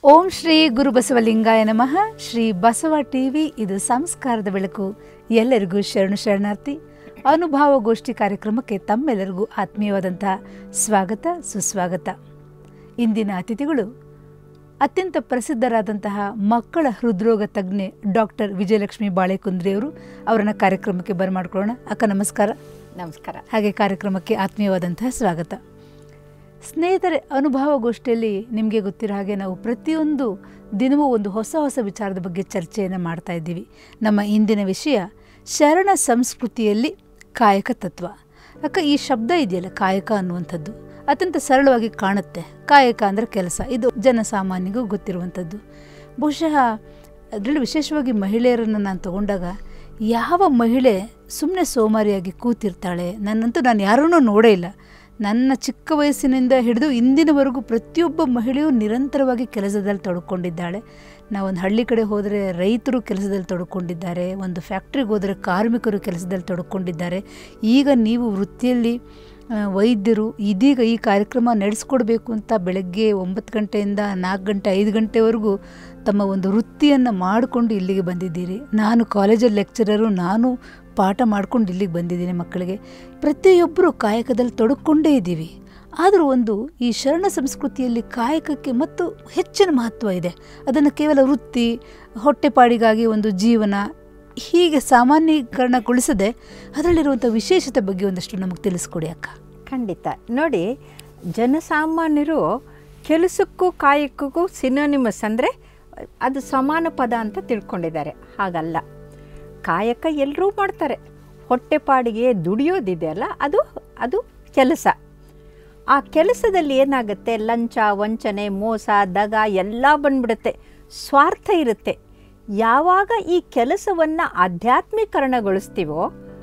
ಓಂ ಶ್ರೀ ಗುರು ಬಸವಲಿಂಗಾಯ ನಮಃ ಶ್ರೀ ಬಸವ ಟಿವಿ ಇದು ಸಂಸ್ಕಾರದ ಬೆಳಕು ಎಲ್ಲರಿಗೂ ಶರಣು ಶರಣಾರ್ಥಿ ಅನುಭವ ಗೋಷ್ಠಿ ಕಾರ್ಯಕ್ರಮಕ್ಕೆ ತಮ್ಮೆಲ್ಲರಿಗೂ ಆತ್ಮೀಯವಾದಂತಹ ಸ್ವಾಗತ ಸುಸ್ವಾಗತ ಇಂದಿನ ಅತಿಥಿಗಳು ಅತ್ಯಂತ ಪ್ರಸಿದ್ಧರಾದಂತಹ ಮಕ್ಕಳ ಹೃದ್ರೋಗ ತಜ್ಞೆ ಡಾಕ್ಟರ್ ವಿಜಯಲಕ್ಷ್ಮಿ ಬಾಳೆಕುಂದ್ರಿಯವರು ಅವರನ್ನ ಕಾರ್ಯಕ್ರಮಕ್ಕೆ ಬರಮಾಡ್ಕೊಳ್ಳೋಣ ಅಕ್ಕ ನಮಸ್ಕಾರ ನಮಸ್ಕಾರ ಹಾಗೆ ಕಾರ್ಯಕ್ರಮಕ್ಕೆ ಆತ್ಮೀಯವಾದಂತಹ ಸ್ವಾಗತ ಸ್ನೇಹಿತರೆ ಅನುಭವ ಗೋಷ್ಠಿಯಲ್ಲಿ ನಿಮಗೆ ಗೊತ್ತಿರೋ ಹಾಗೆ ನಾವು ಪ್ರತಿಯೊಂದು ದಿನವೂ ಒಂದು ಹೊಸ ಹೊಸ ವಿಚಾರದ ಬಗ್ಗೆ ಚರ್ಚೆಯನ್ನು ಮಾಡ್ತಾ ಇದ್ದೀವಿ ನಮ್ಮ ಇಂದಿನ ವಿಷಯ ಶರಣ ಸಂಸ್ಕೃತಿಯಲ್ಲಿ ಕಾಯಕ ತತ್ವ ಅಕ್ಕ ಈ ಶಬ್ದ ಇದೆಯಲ್ಲ ಕಾಯಕ ಅನ್ನುವಂಥದ್ದು ಅತ್ಯಂತ ಸರಳವಾಗಿ ಕಾಣುತ್ತೆ ಕಾಯಕ ಅಂದರೆ ಕೆಲಸ ಇದು ಜನಸಾಮಾನ್ಯಗೂ ಗೊತ್ತಿರುವಂಥದ್ದು ಬಹುಶಃ ಅದರಲ್ಲಿ ವಿಶೇಷವಾಗಿ ಮಹಿಳೆಯರನ್ನು ನಾನು ತಗೊಂಡಾಗ ಯಾವ ಮಹಿಳೆ ಸುಮ್ಮನೆ ಸೋಮಾರಿಯಾಗಿ ಕೂತಿರ್ತಾಳೆ ನನ್ನಂತೂ ನಾನು ಯಾರನ್ನೂ ನೋಡೇ ಇಲ್ಲ ನನ್ನ ಚಿಕ್ಕ ವಯಸ್ಸಿನಿಂದ ಹಿಡಿದು ಇಂದಿನವರೆಗೂ ಪ್ರತಿಯೊಬ್ಬ ಮಹಿಳೆಯೂ ನಿರಂತರವಾಗಿ ಕೆಲಸದಲ್ಲಿ ತೊಡ್ಕೊಂಡಿದ್ದಾಳೆ ನಾವೊಂದು ಹಳ್ಳಿ ಕಡೆ ಹೋದರೆ ರೈತರು ಕೆಲಸದಲ್ಲಿ ತೊಡ್ಕೊಂಡಿದ್ದಾರೆ ಒಂದು ಫ್ಯಾಕ್ಟ್ರಿಗೆ ಹೋದರೆ ಕಾರ್ಮಿಕರು ಕೆಲಸದಲ್ಲಿ ತೊಡ್ಕೊಂಡಿದ್ದಾರೆ ಈಗ ನೀವು ವೃತ್ತಿಯಲ್ಲಿ ಆ, ವೈದ್ಯರು ಇದೀಗ ಈ ಕಾರ್ಯಕ್ರಮ ನಡೆಸ್ಕೊಡ್ಬೇಕು ಅಂತ ಬೆಳಗ್ಗೆ ಒಂಬತ್ತು ಗಂಟೆಯಿಂದ ನಾಲ್ಕು ಗಂಟೆ ಐದು ಗಂಟೆವರೆಗೂ ತಮ್ಮ ಒಂದು ವೃತ್ತಿಯನ್ನು ಮಾಡಿಕೊಂಡು ಇಲ್ಲಿಗೆ ಬಂದಿದ್ದೀರಿ ನಾನು ಕಾಲೇಜಲ್ಲಿ ಲೆಕ್ಚರರು ನಾನು ಪಾಠ ಮಾಡ್ಕೊಂಡು ಇಲ್ಲಿಗೆ ಬಂದಿದ್ದೀನಿ ಮಕ್ಕಳಿಗೆ ಪ್ರತಿಯೊಬ್ಬರು ಕಾಯಕದಲ್ಲಿ ತೊಡಕೊಂಡೇ ಇದ್ದೀವಿ ಆದರೂ ಒಂದು ಈ ಶರಣ ಸಂಸ್ಕೃತಿಯಲ್ಲಿ ಕಾಯಕಕ್ಕೆ ಮತ್ತು ಹೆಚ್ಚಿನ ಮಹತ್ವ ಇದೆ ಅದನ್ನು ಕೇವಲ ವೃತ್ತಿ ಹೊಟ್ಟೆಪಾಡಿಗಾಗಿ ಒಂದು ಜೀವನ ಹೀಗೆ ಸಾಮಾನ್ಯೀಕರಣಗೊಳಿಸದೆ ಅದರಲ್ಲಿರುವಂಥ ವಿಶೇಷತೆ ಬಗ್ಗೆ ಒಂದಷ್ಟು ನಮಗೆ ತಿಳಿಸ್ಕೊಡಿ ಅಕ್ಕ ಖಂಡಿತ ನೋಡಿ ಜನಸಾಮಾನ್ಯರು ಕೆಲಸಕ್ಕೂ ಕಾಯಕಕ್ಕೂ ಸಿನೋನಿಮಸ್ ಅಂದರೆ ಅದು ಸಮಾನ ಪದ ಅಂತ ತಿಳ್ಕೊಂಡಿದ್ದಾರೆ ಹಾಗಲ್ಲ ಕಾಯಕ ಎಲ್ಲರೂ ಮಾಡ್ತಾರೆ ಹೊಟ್ಟೆಪಾಡಿಗೆ ದುಡಿಯೋದಿದೆಯಲ್ಲ ಅದು ಅದು ಕೆಲಸ ಆ ಕೆಲಸದಲ್ಲಿ ಏನಾಗುತ್ತೆ ಲಂಚ ವಂಚನೆ ಮೋಸ ದಗ ಎಲ್ಲ ಬಂದ್ಬಿಡುತ್ತೆ ಸ್ವಾರ್ಥ ಇರುತ್ತೆ ಯಾವಾಗ ಈ ಕೆಲಸವನ್ನು ಆಧ್ಯಾತ್ಮೀಕರಣಗೊಳಿಸ್ತೀವೋ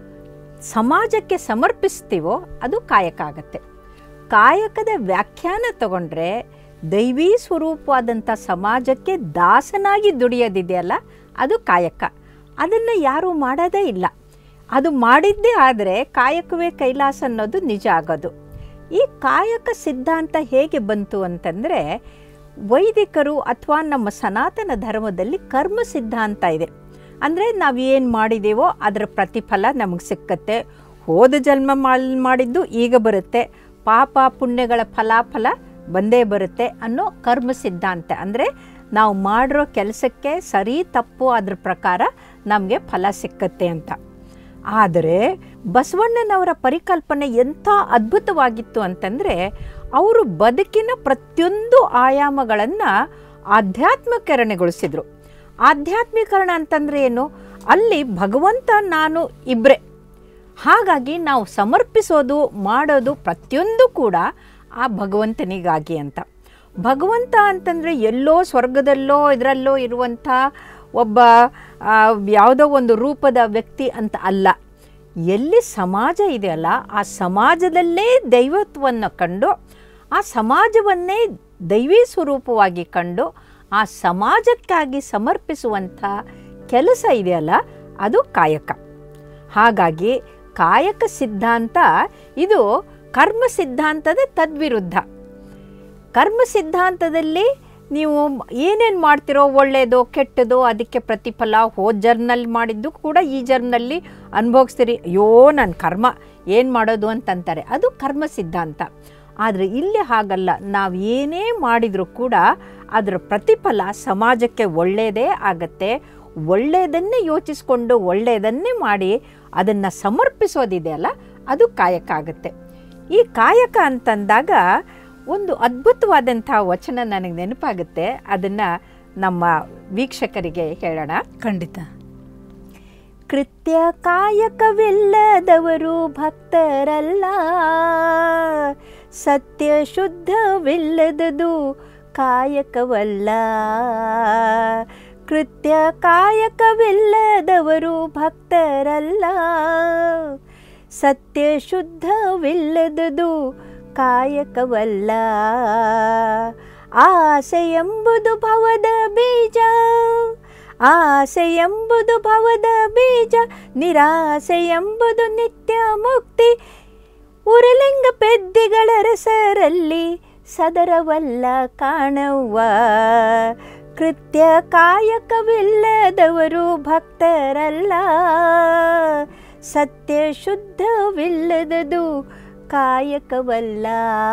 ಸಮಾಜಕ್ಕೆ ಸಮರ್ಪಿಸ್ತೀವೋ ಅದು ಕಾಯಕ ಆಗತ್ತೆ ಕಾಯಕದ ವ್ಯಾಖ್ಯಾನ ತಗೊಂಡ್ರೆ ದೈವೀ ಸ್ವರೂಪವಾದಂಥ ಸಮಾಜಕ್ಕೆ ದಾಸನಾಗಿ ದುಡಿಯೋದಿದೆಯಲ್ಲ ಅದು ಕಾಯಕ ಅದನ್ನು ಯಾರೂ ಮಾಡೋದೇ ಇಲ್ಲ ಅದು ಮಾಡಿದ್ದೇ ಆದರೆ ಕಾಯಕವೇ ಕೈಲಾಸ ಅನ್ನೋದು ನಿಜ ಆಗೋದು ಈ ಕಾಯಕ ಸಿದ್ಧಾಂತ ಹೇಗೆ ಬಂತು ಅಂತಂದರೆ ವೈದಿಕರು ಅಥವಾ ನಮ್ಮ ಸನಾತನ ಧರ್ಮದಲ್ಲಿ ಕರ್ಮ ಸಿದ್ಧಾಂತ ಇದೆ ಅಂದರೆ ನಾವು ಏನು ಮಾಡಿದೇವೋ ಅದರ ಪ್ರತಿಫಲ ನಮಗೆ ಸಿಕ್ಕತ್ತೆ ಹೋದ ಜನ್ಮ ಮಾಲ್- ಮಾಡಿದ್ದು ಈಗ ಬರುತ್ತೆ ಪಾಪ ಪುಣ್ಯಗಳ ಫಲಾಫಲ ಬಂದೇ ಬರುತ್ತೆ ಅನ್ನೋ ಕರ್ಮ ಸಿದ್ಧಾಂತ ಅಂದರೆ ನಾವು ಮಾಡಿರೋ ಕೆಲಸಕ್ಕೆ ಸರಿ ತಪ್ಪು ಅದ್ರ ಪ್ರಕಾರ ನಮಗೆ ಫಲ ಸಿಕ್ಕತ್ತೆ ಅಂತ ಆದರೆ ಬಸವಣ್ಣನವರ ಪರಿಕಲ್ಪನೆ ಎಂಥ ಅದ್ಭುತವಾಗಿತ್ತು ಅಂತಂದರೆ ಅವರು ಬದುಕಿನ ಪ್ರತಿಯೊಂದು ಆಯಾಮಗಳನ್ನು ಆಧ್ಯಾತ್ಮೀಕರಣಗೊಳಿಸಿದರು ಆಧ್ಯಾತ್ಮೀಕರಣ ಅಂತಂದರೆ ಏನು ಅಲ್ಲಿ ಭಗವಂತ ನಾನು ಇಬ್ಬರೇ ಹಾಗಾಗಿ ನಾವು ಸಮರ್ಪಿಸೋದು ಮಾಡೋದು ಪ್ರತಿಯೊಂದು ಕೂಡ ಆ ಭಗವಂತನಿಗಾಗಿ ಅಂತ ಭಗವಂತ ಅಂತಂದರೆ ಎಲ್ಲೋ ಸ್ವರ್ಗದಲ್ಲೋ ಇದರಲ್ಲೋ ಇರುವಂಥ ಒಬ್ಬ ಆ, ಯಾವುದೋ ಒಂದು ರೂಪದ ವ್ಯಕ್ತಿ ಅಂತ ಅಲ್ಲ ಎಲ್ಲಿ ಸಮಾಜ ಇದೆಯಲ್ಲ ಆ ಸಮಾಜದಲ್ಲೇ ದೈವತ್ವವನ್ನು ಕಂಡು ಆ ಸಮಾಜವನ್ನೇ ದೈವೀ ಸ್ವರೂಪವಾಗಿ ಕಂಡು ಆ ಸಮಾಜಕ್ಕಾಗಿ ಸಮರ್ಪಿಸುವಂಥ ಕೆಲಸ ಇದೆಯಲ್ಲ ಅದು ಕಾಯಕ ಹಾಗಾಗಿ ಕಾಯಕ ಸಿದ್ಧಾಂತ ಇದು ಕರ್ಮ ಸಿದ್ಧಾಂತದ ತದ್ವಿರುದ್ಧ ಕರ್ಮ ಸಿದ್ಧಾಂತದಲ್ಲಿ ನೀವು ಏನೇನು ಮಾಡ್ತಿರೋ ಒಳ್ಳೆಯದೋ ಕೆಟ್ಟದೋ ಅದಕ್ಕೆ ಪ್ರತಿಫಲ ಹೋದ ಜರ್ನಲ್ಲಿ ಮಾಡಿದ್ದು ಕೂಡ ಈ ಜರ್ನಲ್ಲಿ ಅನುಭವಿಸ್ತೀರಿ ಅಯ್ಯೋ ನನ್ನ ಕರ್ಮ ಏನು ಮಾಡೋದು ಅಂತಂತಾರೆ ಅದು ಕರ್ಮ ಸಿದ್ಧಾಂತ ಆದರೆ ಇಲ್ಲಿ ಹಾಗಲ್ಲ ನಾವು ಏನೇ ಮಾಡಿದರೂ ಕೂಡ ಅದರ ಪ್ರತಿಫಲ ಸಮಾಜಕ್ಕೆ ಒಳ್ಳೆಯದೇ ಆಗತ್ತೆ ಒಳ್ಳೆಯದನ್ನೇ ಯೋಚಿಸ್ಕೊಂಡು ಒಳ್ಳೆಯದನ್ನೇ ಮಾಡಿ ಅದನ್ನು ಸಮರ್ಪಿಸೋದಿದೆಯಲ್ಲ ಅದು ಕಾಯಕ ಆಗುತ್ತೆ ಈ ಕಾಯಕ ಅಂತಂದಾಗ ಒಂದು ಅದ್ಭುತವಾದಂಥ ವಚನ ನನಗೆ ನೆನಪಾಗುತ್ತೆ ಅದನ್ನು ನಮ್ಮ ವೀಕ್ಷಕರಿಗೆ ಹೇಳೋಣ ಖಂಡಿತ ಕೃತ್ಯ ಕಾಯಕವಿಲ್ಲದವರು ಭಕ್ತರಲ್ಲ ಸತ್ಯ ಶುದ್ಧವಿಲ್ಲದದು ಕಾಯಕವಲ್ಲ ಕೃತ್ಯ ಕಾಯಕವಿಲ್ಲದವರು ಭಕ್ತರಲ್ಲ ಸತ್ಯ ಶುದ್ಧವಿಲ್ಲದದು ಕಾಯಕವಲ್ಲ ಆಸೆ ಎಂಬುದು ಭವದ ಬೀಜ ಆಸೆ ಎಂಬುದು ಭವದ ಬೀಜ ನಿರಾಸೆ ಎಂಬುದು ನಿತ್ಯ ಮುಕ್ತಿ ಉರಲಿಂಗ ಪೆದ್ದಿಗಳ ರಸರಲ್ಲಿ ಸದರವಲ್ಲ ಕಾಣವ್ವ ಕೃತ್ಯ ಕಾಯಕವಿಲ್ಲದವರು ಭಕ್ತರಲ್ಲ ಸತ್ಯ ಶುದ್ಧವಿಲ್ಲದದು ಕಾಯಕವಲ್ಲ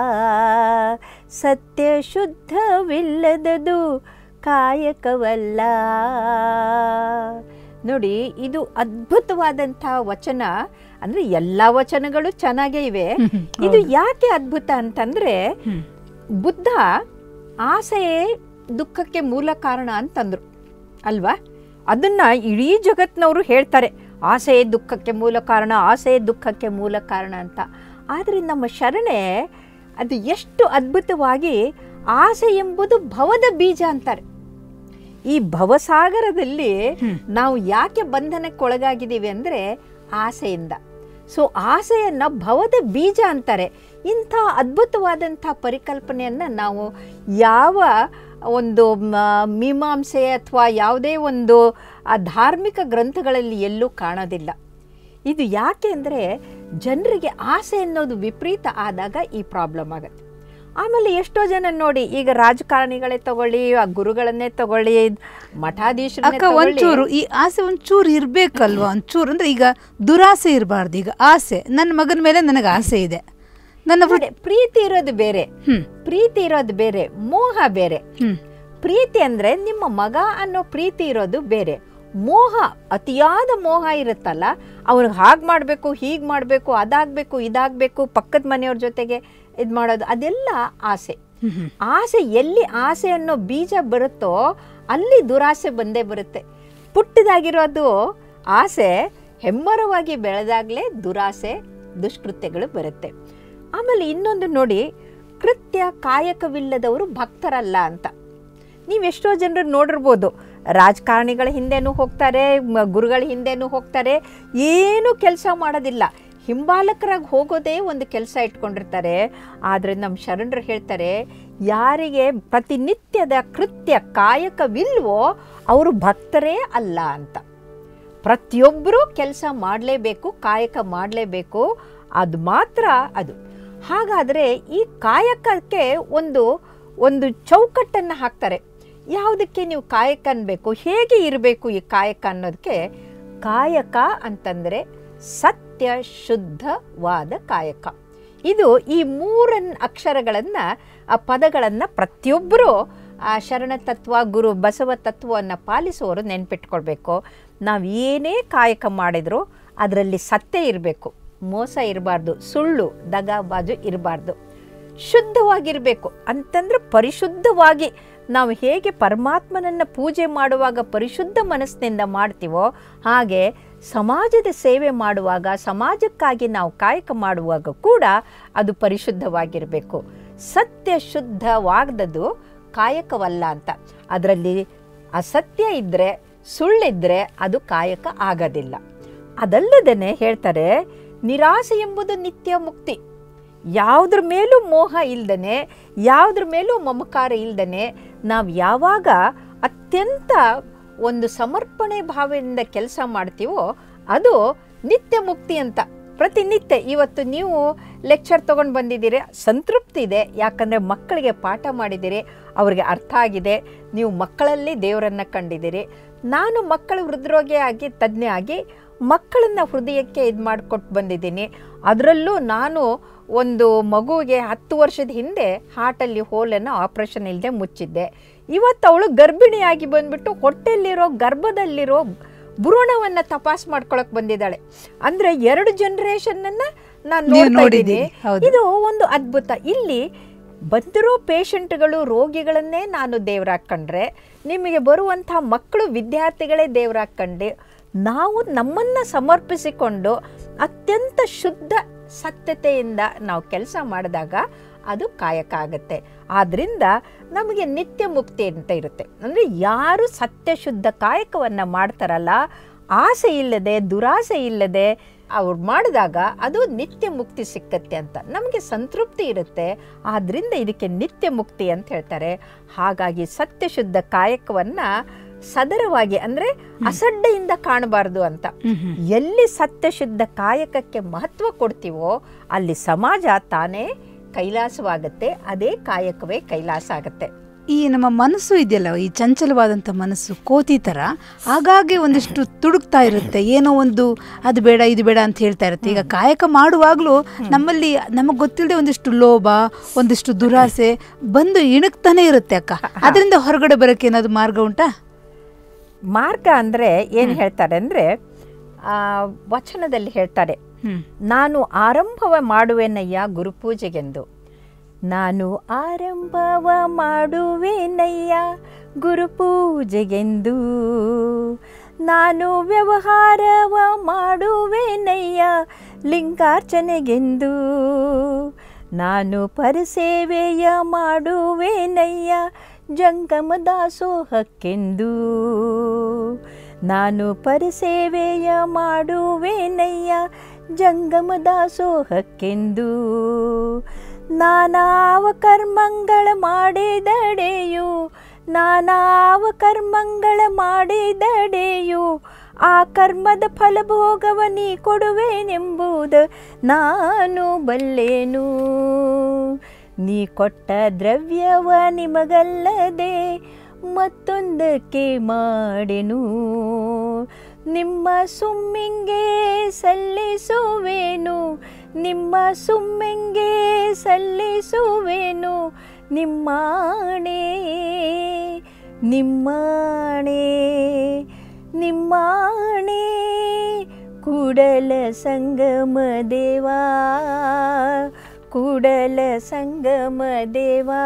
ಸತ್ಯ ಶುದ್ಧವಿಲ್ಲದದು ಕಾಯಕವಲ್ಲ ನೋಡಿ ಇದು ಅದ್ಭುತವಾದಂಥ ವಚನ ಅಂದರೆ ಎಲ್ಲ ವಚನಗಳು ಚೆನ್ನಾಗೇ ಇವೆ ಹ್ಮ್, ಇದು ಹೌದು. ಯಾಕೆ ಅದ್ಭುತ ಅಂತಂದ್ರೆ ಹ್ಮ್. ಬುದ್ಧ ಆಸೆಯೇ ದುಃಖಕ್ಕೆ ಮೂಲ ಕಾರಣ ಅಂತಂದ್ರು ಅಲ್ವಾ ಅದನ್ನ ಇಡೀ ಜಗತ್ನವರು ಹೇಳ್ತಾರೆ ಆಸೆಯೇ ದುಃಖಕ್ಕೆ ಮೂಲ ಕಾರಣ ಆಸೆಯೇ ದುಃಖಕ್ಕೆ ಮೂಲ ಕಾರಣ ಅಂತ ಆದರೆ ನಮ್ಮ ಶರಣೆ ಅದು ಎಷ್ಟು ಅದ್ಭುತವಾಗಿ ಆಸೆ ಎಂಬುದು ಭವದ ಬೀಜ ಅಂತಾರೆ ಈ ಭವಸಾಗರದಲ್ಲಿ ಹ್ಮ್. ನಾವು ಯಾಕೆ ಬಂಧನಕ್ಕೆ ಒಳಗಾಗಿದ್ದೀವಿ ಅಂದರೆ ಆಸೆಯಿಂದ ಸೊ ಆಸೆಯನ್ನು ಭವದ ಬೀಜ ಅಂತಾರೆ ಇಂಥ ಅದ್ಭುತವಾದಂಥ ಪರಿಕಲ್ಪನೆಯನ್ನು ನಾವು ಯಾವ ಒಂದು ಮ- ಮೀಮಾಂಸೆ ಅಥವಾ ಯಾವುದೇ ಒಂದು ಆ ಧಾರ್ಮಿಕ ಗ್ರಂಥಗಳಲ್ಲಿ ಎಲ್ಲೂ ಕಾಣೋದಿಲ್ಲ ಇದು ಯಾಕೆ ಅಂದರೆ ಜನರಿಗೆ ಆಸೆ ಅನ್ನೋದು ವಿಪರೀತ ಆದಾಗ ಈ ಪ್ರಾಬ್ಲಮ್ ಆಗುತ್ತೆ ಆಮೇಲೆ ಎಷ್ಟೋ ಜನ ನೋಡಿ ಈಗ ರಾಜಕಾರಣಿಗಳೇ ತಗೊಳ್ಳಿ ಆ ಗುರುಗಳನ್ನೇ ತಗೊಳ್ಳಿ ಮಠಾಧೀಶರನ್ನೇ ಅಕ್ಕ ತಗೊಳ್ಳಿ ಒಂಚೂರು ಈ ಆಸೆ ಒಂಚೂರು ಇರ್ಬೇಕಲ್ವಾ ಒಂಚೂರು ಅಂದ್ರೆ ಈಗ ದುರಾಸೆ ಇರಬಾರ್ದು ಈಗ ಆಸೆ ನನ್ನ ಮಗನ ಮೇಲೆ ನನಗೆ ಆಸೆ ಇದೆ ನನ್ನ ನೋಡಿ, ಪ್ರೀತಿ ಇರೋದು ಬೇರೆ ಹ್ಮ್ ಪ್ರೀತಿ ಇರೋದು ಬೇರೆ ಮೋಹ ಬೇರೆ ಹ್ಮ್ ಪ್ರೀತಿ ಅಂದ್ರೆ ನಿಮ್ಮ ಮಗ ಅನ್ನೋ ಪ್ರೀತಿ ಇರೋದು ಬೇರೆ ಮೋಹ ಅತಿಯಾದ ಮೋಹ ಇರುತ್ತಲ್ಲ ಅವ್ರಿಗೆ ಹಾಗೆ ಮಾಡಬೇಕು ಹೀಗೆ ಮಾಡಬೇಕು ಅದಾಗಬೇಕು ಇದಾಗಬೇಕು ಪಕ್ಕದ ಮನೆಯವ್ರ ಜೊತೆಗೆ ಇದು ಮಾಡೋದು ಅದೆಲ್ಲ ಆಸೆ ಹ್ಮ್ ಹ್ಮ್ ಆಸೆ ಎಲ್ಲಿ ಆಸೆ ಅನ್ನೋ ಬೀಜ ಬರುತ್ತೋ ಅಲ್ಲಿ ದುರಾಸೆ ಬಂದೇ ಬರುತ್ತೆ ಪುಟ್ಟದಾಗಿರೋದು ಆಸೆ ಹೆಮ್ಮರವಾಗಿ ಬೆಳೆದಾಗಲೇ ದುರಾಸೆ ದುಷ್ಕೃತ್ಯಗಳು ಬರುತ್ತೆ ಆಮೇಲೆ ಇನ್ನೊಂದು ನೋಡಿ ಕೃತ್ಯ ಕಾಯಕವಿಲ್ಲದವರು ಭಕ್ತರಲ್ಲ ಅಂತ ನೀವು ಎಷ್ಟೋ ಜನರು ನೋಡಿರ್ಬೋದು ರಾಜಕಾರಣಿಗಳ ಹಿಂದೆನೂ ಹೋಗ್ತಾರೆ ಮ- ಗುರುಗಳ ಹಿಂದೆನೂ ಹೋಗ್ತಾರೆ ಏನೂ ಕೆಲಸ ಮಾಡೋದಿಲ್ಲ ಹಿಂಬಾಲಕರಾಗಿ ಹೋಗೋದೇ ಒಂದು ಕೆಲಸ ಇಟ್ಕೊಂಡಿರ್ತಾರೆ ಆದರೆ ನಮ್ಮ ಶರಣರು ಹೇಳ್ತಾರೆ ಯಾರಿಗೆ ಪ್ರತಿನಿತ್ಯದ ಕೃತ್ಯ ಕಾಯಕವಿಲ್ವೋ ಅವರು ಭಕ್ತರೇ ಅಲ್ಲ ಅಂತ ಪ್ರತಿಯೊಬ್ಬರೂ ಕೆಲಸ ಮಾಡಲೇಬೇಕು ಕಾಯಕ ಮಾಡಲೇಬೇಕು ಅದು ಮಾತ್ರ ಅದು ಹಾಗಾದರೆ ಈ ಕಾಯಕಕ್ಕೆ ಒಂದು ಒಂದು ಚೌಕಟ್ಟನ್ನು ಹಾಕ್ತಾರೆ ಯಾವುದಕ್ಕೆ ನೀವು ಕಾಯಕ ಅನ್ಬೇಕು ಹೇಗೆ ಇರಬೇಕು ಈ ಕಾಯಕ ಅನ್ನೋದಕ್ಕೆ ಕಾಯಕ ಅಂತಂದರೆ ಸತ್ಯ ಶುದ್ಧವಾದ ಕಾಯಕ ಇದು ಈ ಮೂರನ್ ಅಕ್ಷರಗಳನ್ನು ಆ ಪದಗಳನ್ನು ಪ್ರತಿಯೊಬ್ಬರೂ ಆ ಶರಣ ತತ್ವ ಗುರು ಬಸವ ತತ್ವವನ್ನು ಪಾಲಿಸುವವರು ನೆನ್ಪಿಟ್ಕೊಳ್ಬೇಕು ನಾವು ಏನೇ ಕಾಯಕ ಮಾಡಿದರೂ ಅದರಲ್ಲಿ ಸತ್ಯ ಇರಬೇಕು ಮೋಸ ಇರಬಾರ್ದು ಸುಳ್ಳು ದಗಾಬಾಜು ಇರಬಾರ್ದು ಶುದ್ಧವಾಗಿರಬೇಕು ಅಂತಂದ್ರೆ ಪರಿಶುದ್ಧವಾಗಿ ನಾವು ಹೇಗೆ ಪರಮಾತ್ಮನನ್ನು ಪೂಜೆ ಮಾಡುವಾಗ ಪರಿಶುದ್ಧ ಮನಸ್ಸಿನಿಂದ ಮಾಡ್ತೀವೋ ಹಾಗೆ ಸಮಾಜದ ಸೇವೆ ಮಾಡುವಾಗ ಸಮಾಜಕ್ಕಾಗಿ ನಾವು ಕಾಯಕ ಮಾಡುವಾಗ ಕೂಡ ಅದು ಪರಿಶುದ್ಧವಾಗಿರಬೇಕು ಸತ್ಯ ಶುದ್ಧವಾಗದದು ಕಾಯಕವಲ್ಲ ಅಂತ ಅದರಲ್ಲಿ ಅಸತ್ಯ ಇದ್ದರೆ ಸುಳ್ಳಿದ್ರೆ ಅದು ಕಾಯಕ ಆಗೋದಿಲ್ಲ ಅದಲ್ಲದೇ ಹೇಳ್ತಾರೆ ನಿರಾಸೆ ಎಂಬುದು ನಿತ್ಯ ಮುಕ್ತಿ ಯಾವುದ್ರ ಮೇಲೂ ಮೋಹ ಇಲ್ದನೆ ಯಾವುದ್ರ ಮೇಲೂ ಮಮಕಾರ ಇಲ್ದನೆ ನಾವು ಯಾವಾಗ ಅತ್ಯಂತ ಒಂದು ಸಮರ್ಪಣೆ ಭಾವದಿಂದ ಕೆಲಸ ಮಾಡ್ತೀವೋ ಅದು ನಿತ್ಯ ಮುಕ್ತಿ ಅಂತ ಪ್ರತಿನಿತ್ಯ ಇವತ್ತು ನೀವು ಲೆಕ್ಚರ್ ತೊಗೊಂಡು ಬಂದಿದ್ದೀರಿ ಸಂತೃಪ್ತಿ ಇದೆ ಯಾಕಂದರೆ ಮಕ್ಕಳಿಗೆ ಪಾಠ ಮಾಡಿದ್ದೀರಿ ಅವ್ರಿಗೆ ಅರ್ಥ ಆಗಿದೆ ನೀವು ಮಕ್ಕಳಲ್ಲಿ ದೇವರನ್ನು ಕಂಡಿದ್ದೀರಿ ನಾನು ಮಕ್ಕಳ ಹೃದ್ರೋಗಿ ಆಗಿ ತಜ್ಞೆ ಆಗಿ ಮಕ್ಕಳನ್ನ ಹೃದಯಕ್ಕೆ ಇದು ಮಾಡಿಕೊಟ್ಟು ಬಂದಿದ್ದೀನಿ ಅದರಲ್ಲೂ ನಾನು ಒಂದು ಮಗುವಿಗೆ ಹತ್ತು ವರ್ಷದ ಹಿಂದೆ ಹಾರ್ಟಲ್ಲಿ ಹೋಲನ್ನು ಆಪ್ರೇಷನ್ ಇಲ್ಲದೆ ಮುಚ್ಚಿದ್ದೆ ಇವತ್ತು ಅವಳು ಗರ್ಭಿಣಿಯಾಗಿ ಬಂದ್ಬಿಟ್ಟು ಹೊಟ್ಟೆಯಲ್ಲಿರೋ ಗರ್ಭದಲ್ಲಿರೋ ಭ್ರೂಣವನ್ನು ತಪಾಸ್ ಮಾಡ್ಕೊಳಕ್ ಬಂದಿದ್ದಾಳೆ ಅಂದರೆ ಎರಡು ಜನ್ರೇಷನ್ನನ್ನು ನಾನು ನೀವು ನೋಡ್ತಾ ನೋಡಿದ್ದೀರಿ, ಇದ್ದೀನಿ ಹೌದು. ಇದು ಒಂದು ಅದ್ಭುತ ಇಲ್ಲಿ ಬಂದಿರೋ ಪೇಷಂಟ್ಗಳು ರೋಗಿಗಳನ್ನೇ ನಾನು ದೇವರಾಕೊಂಡ್ರೆ ನಿಮಗೆ ಬರುವಂಥ ಮಕ್ಕಳು ವಿದ್ಯಾರ್ಥಿಗಳೇ ದೇವರಾಕೊಂಡೆ ನಾವು ನಮ್ಮನ್ನು ಸಮರ್ಪಿಸಿಕೊಂಡು ಅತ್ಯಂತ ಶುದ್ಧ ಸತ್ಯತೆಯಿಂದ ನಾವು ಕೆಲಸ ಮಾಡಿದಾಗ ಅದು ಕಾಯಕ ಆಗುತ್ತೆ ಆದ್ದರಿಂದ ನಮಗೆ ನಿತ್ಯ ಮುಕ್ತಿ ಅಂತ ಇರುತ್ತೆ ಅಂದರೆ ಯಾರು ಸತ್ಯ ಶುದ್ಧ ಕಾಯಕವನ್ನು ಮಾಡ್ತಾರಲ್ಲ ಆಸೆ ಇಲ್ಲದೆ ದುರಾಸೆ ಇಲ್ಲದೆ ಅವ್ರು ಮಾಡಿದಾಗ ಅದು ನಿತ್ಯ ಮುಕ್ತಿ ಸಿಕ್ಕತ್ತೆ ಅಂತ ನಮಗೆ ಸಂತೃಪ್ತಿ ಇರುತ್ತೆ ಆದ್ದರಿಂದ ಇದಕ್ಕೆ ನಿತ್ಯ ಮುಕ್ತಿ ಅಂತ ಹೇಳ್ತಾರೆ ಹಾಗಾಗಿ ಸತ್ಯಶುದ್ಧ ಕಾಯಕವನ್ನು ಸದರವಾಗಿ ಅಂದರೆ ಅಸಡ್ಡೆಯಿಂದ ಕಾಣಬಾರ್ದು ಅಂತ ಹ್ಮ್ ಹ್ಮ್ ಎಲ್ಲಿ ಸತ್ಯಶುದ್ಧ ಕಾಯಕಕ್ಕೆ ಮಹತ್ವ ಕೊಡ್ತೀವೋ ಅಲ್ಲಿ ಸಮಾಜ ತಾನೇ ಕೈಲಾಸವಾಗುತ್ತೆ ಅದೇ ಕಾಯಕವೇ ಕೈಲಾಸ ಆಗುತ್ತೆ ಈ ನಮ್ಮ ಮನಸ್ಸು ಇದೆಯಲ್ಲ ಈ ಚಂಚಲವಾದಂಥ ಮನಸ್ಸು ಕೋತಿ ಥರ ಆಗಾಗ್ಗೆ ಒಂದಿಷ್ಟು ತುಡುಕ್ತಾ ಇರುತ್ತೆ ಏನೋ ಒಂದು ಅದು ಬೇಡ ಇದು ಬೇಡ ಅಂತ ಹೇಳ್ತಾ ಇರುತ್ತೆ ಈಗ ಕಾಯಕ ಮಾಡುವಾಗಲೂ ನಮ್ಮಲ್ಲಿ ನಮಗೆ ಗೊತ್ತಿಲ್ಲದೆ ಒಂದಿಷ್ಟು ಲೋಭ ಒಂದಿಷ್ಟು ದುರಾಸೆ ಬಂದು ಇಣುಕ್ತಾನೆ ಇರುತ್ತೆ ಅಕ್ಕ ಅದರಿಂದ ಹೊರಗಡೆ ಬರೋಕ್ಕೆ ಏನಾದ್ರು ಮಾರ್ಗ ಉಂಟಾ ಮಾರ್ಗ ಅಂದರೆ ಏನು ಹೇಳ್ತಾರೆ ಅಂದರೆ ವಚನದಲ್ಲಿ ಹೇಳ್ತಾರೆ ಹ್ಮ್ ನಾನು ಆರಂಭವ ಮಾಡುವೆನಯ್ಯ ಗುರುಪೂಜೆಗೆಂದು ನಾನು ಆರಂಭವ ಮಾಡುವೆನಯ್ಯ ಗುರುಪೂಜೆಗೆಂದು ನಾನು ವ್ಯವಹಾರವ ಮಾಡುವೆನಯ್ಯ ಲಿಂಗಾರ್ಚನೆಗೆಂದು ನಾನು ಪರಿಸೇವೆಯ ಮಾಡುವೆನಯ್ಯ ಜಂಗಮ ದಾಸೋಹಕ್ಕೆಂದು ನಾನು ಪರಿಸೇವೆಯ ಮಾಡುವೆನಯ್ಯ ಜಂಗಮ ದಾಸೋಹಕ್ಕೆಂದು ನಾನಾವ ಕರ್ಮಂಗಳ ಮಾಡಿದಡೆಯು ನಾನಾವ ಕರ್ಮಂಗಳ ಮಾಡಿದಡೆಯು ಆ ಕರ್ಮದ ಫಲಭೋಗವ ನೀ ಕೊಡುವೆನೆಂಬುದು ನಾನು ಬಲ್ಲೆನು ನೀ ಕೊಟ್ಟ ದ್ರವ್ಯವ ನಿಮಗಲ್ಲದೆ ಮತ್ತೊಂದಕ್ಕೆ ಮಾಡೆನು ನಿಮ್ಮ ಸುಮ್ಮಿಂಗೆ ಸಲ್ಲಿಸುವೆನು ನಿಮ್ಮ ಸುಮ್ಮಿಂಗೆ ಸಲ್ಲಿಸುವೆನು ನಿಮ್ಮಾಣೆ ನಿಮ್ಮಾಣೆ ನಿಮ್ಮಾಣೆ ಕೂಡಲ ಸಂಗಮ ದೇವಾ ಕೂಡಲ ಸಂಗಮ ದೇವಾ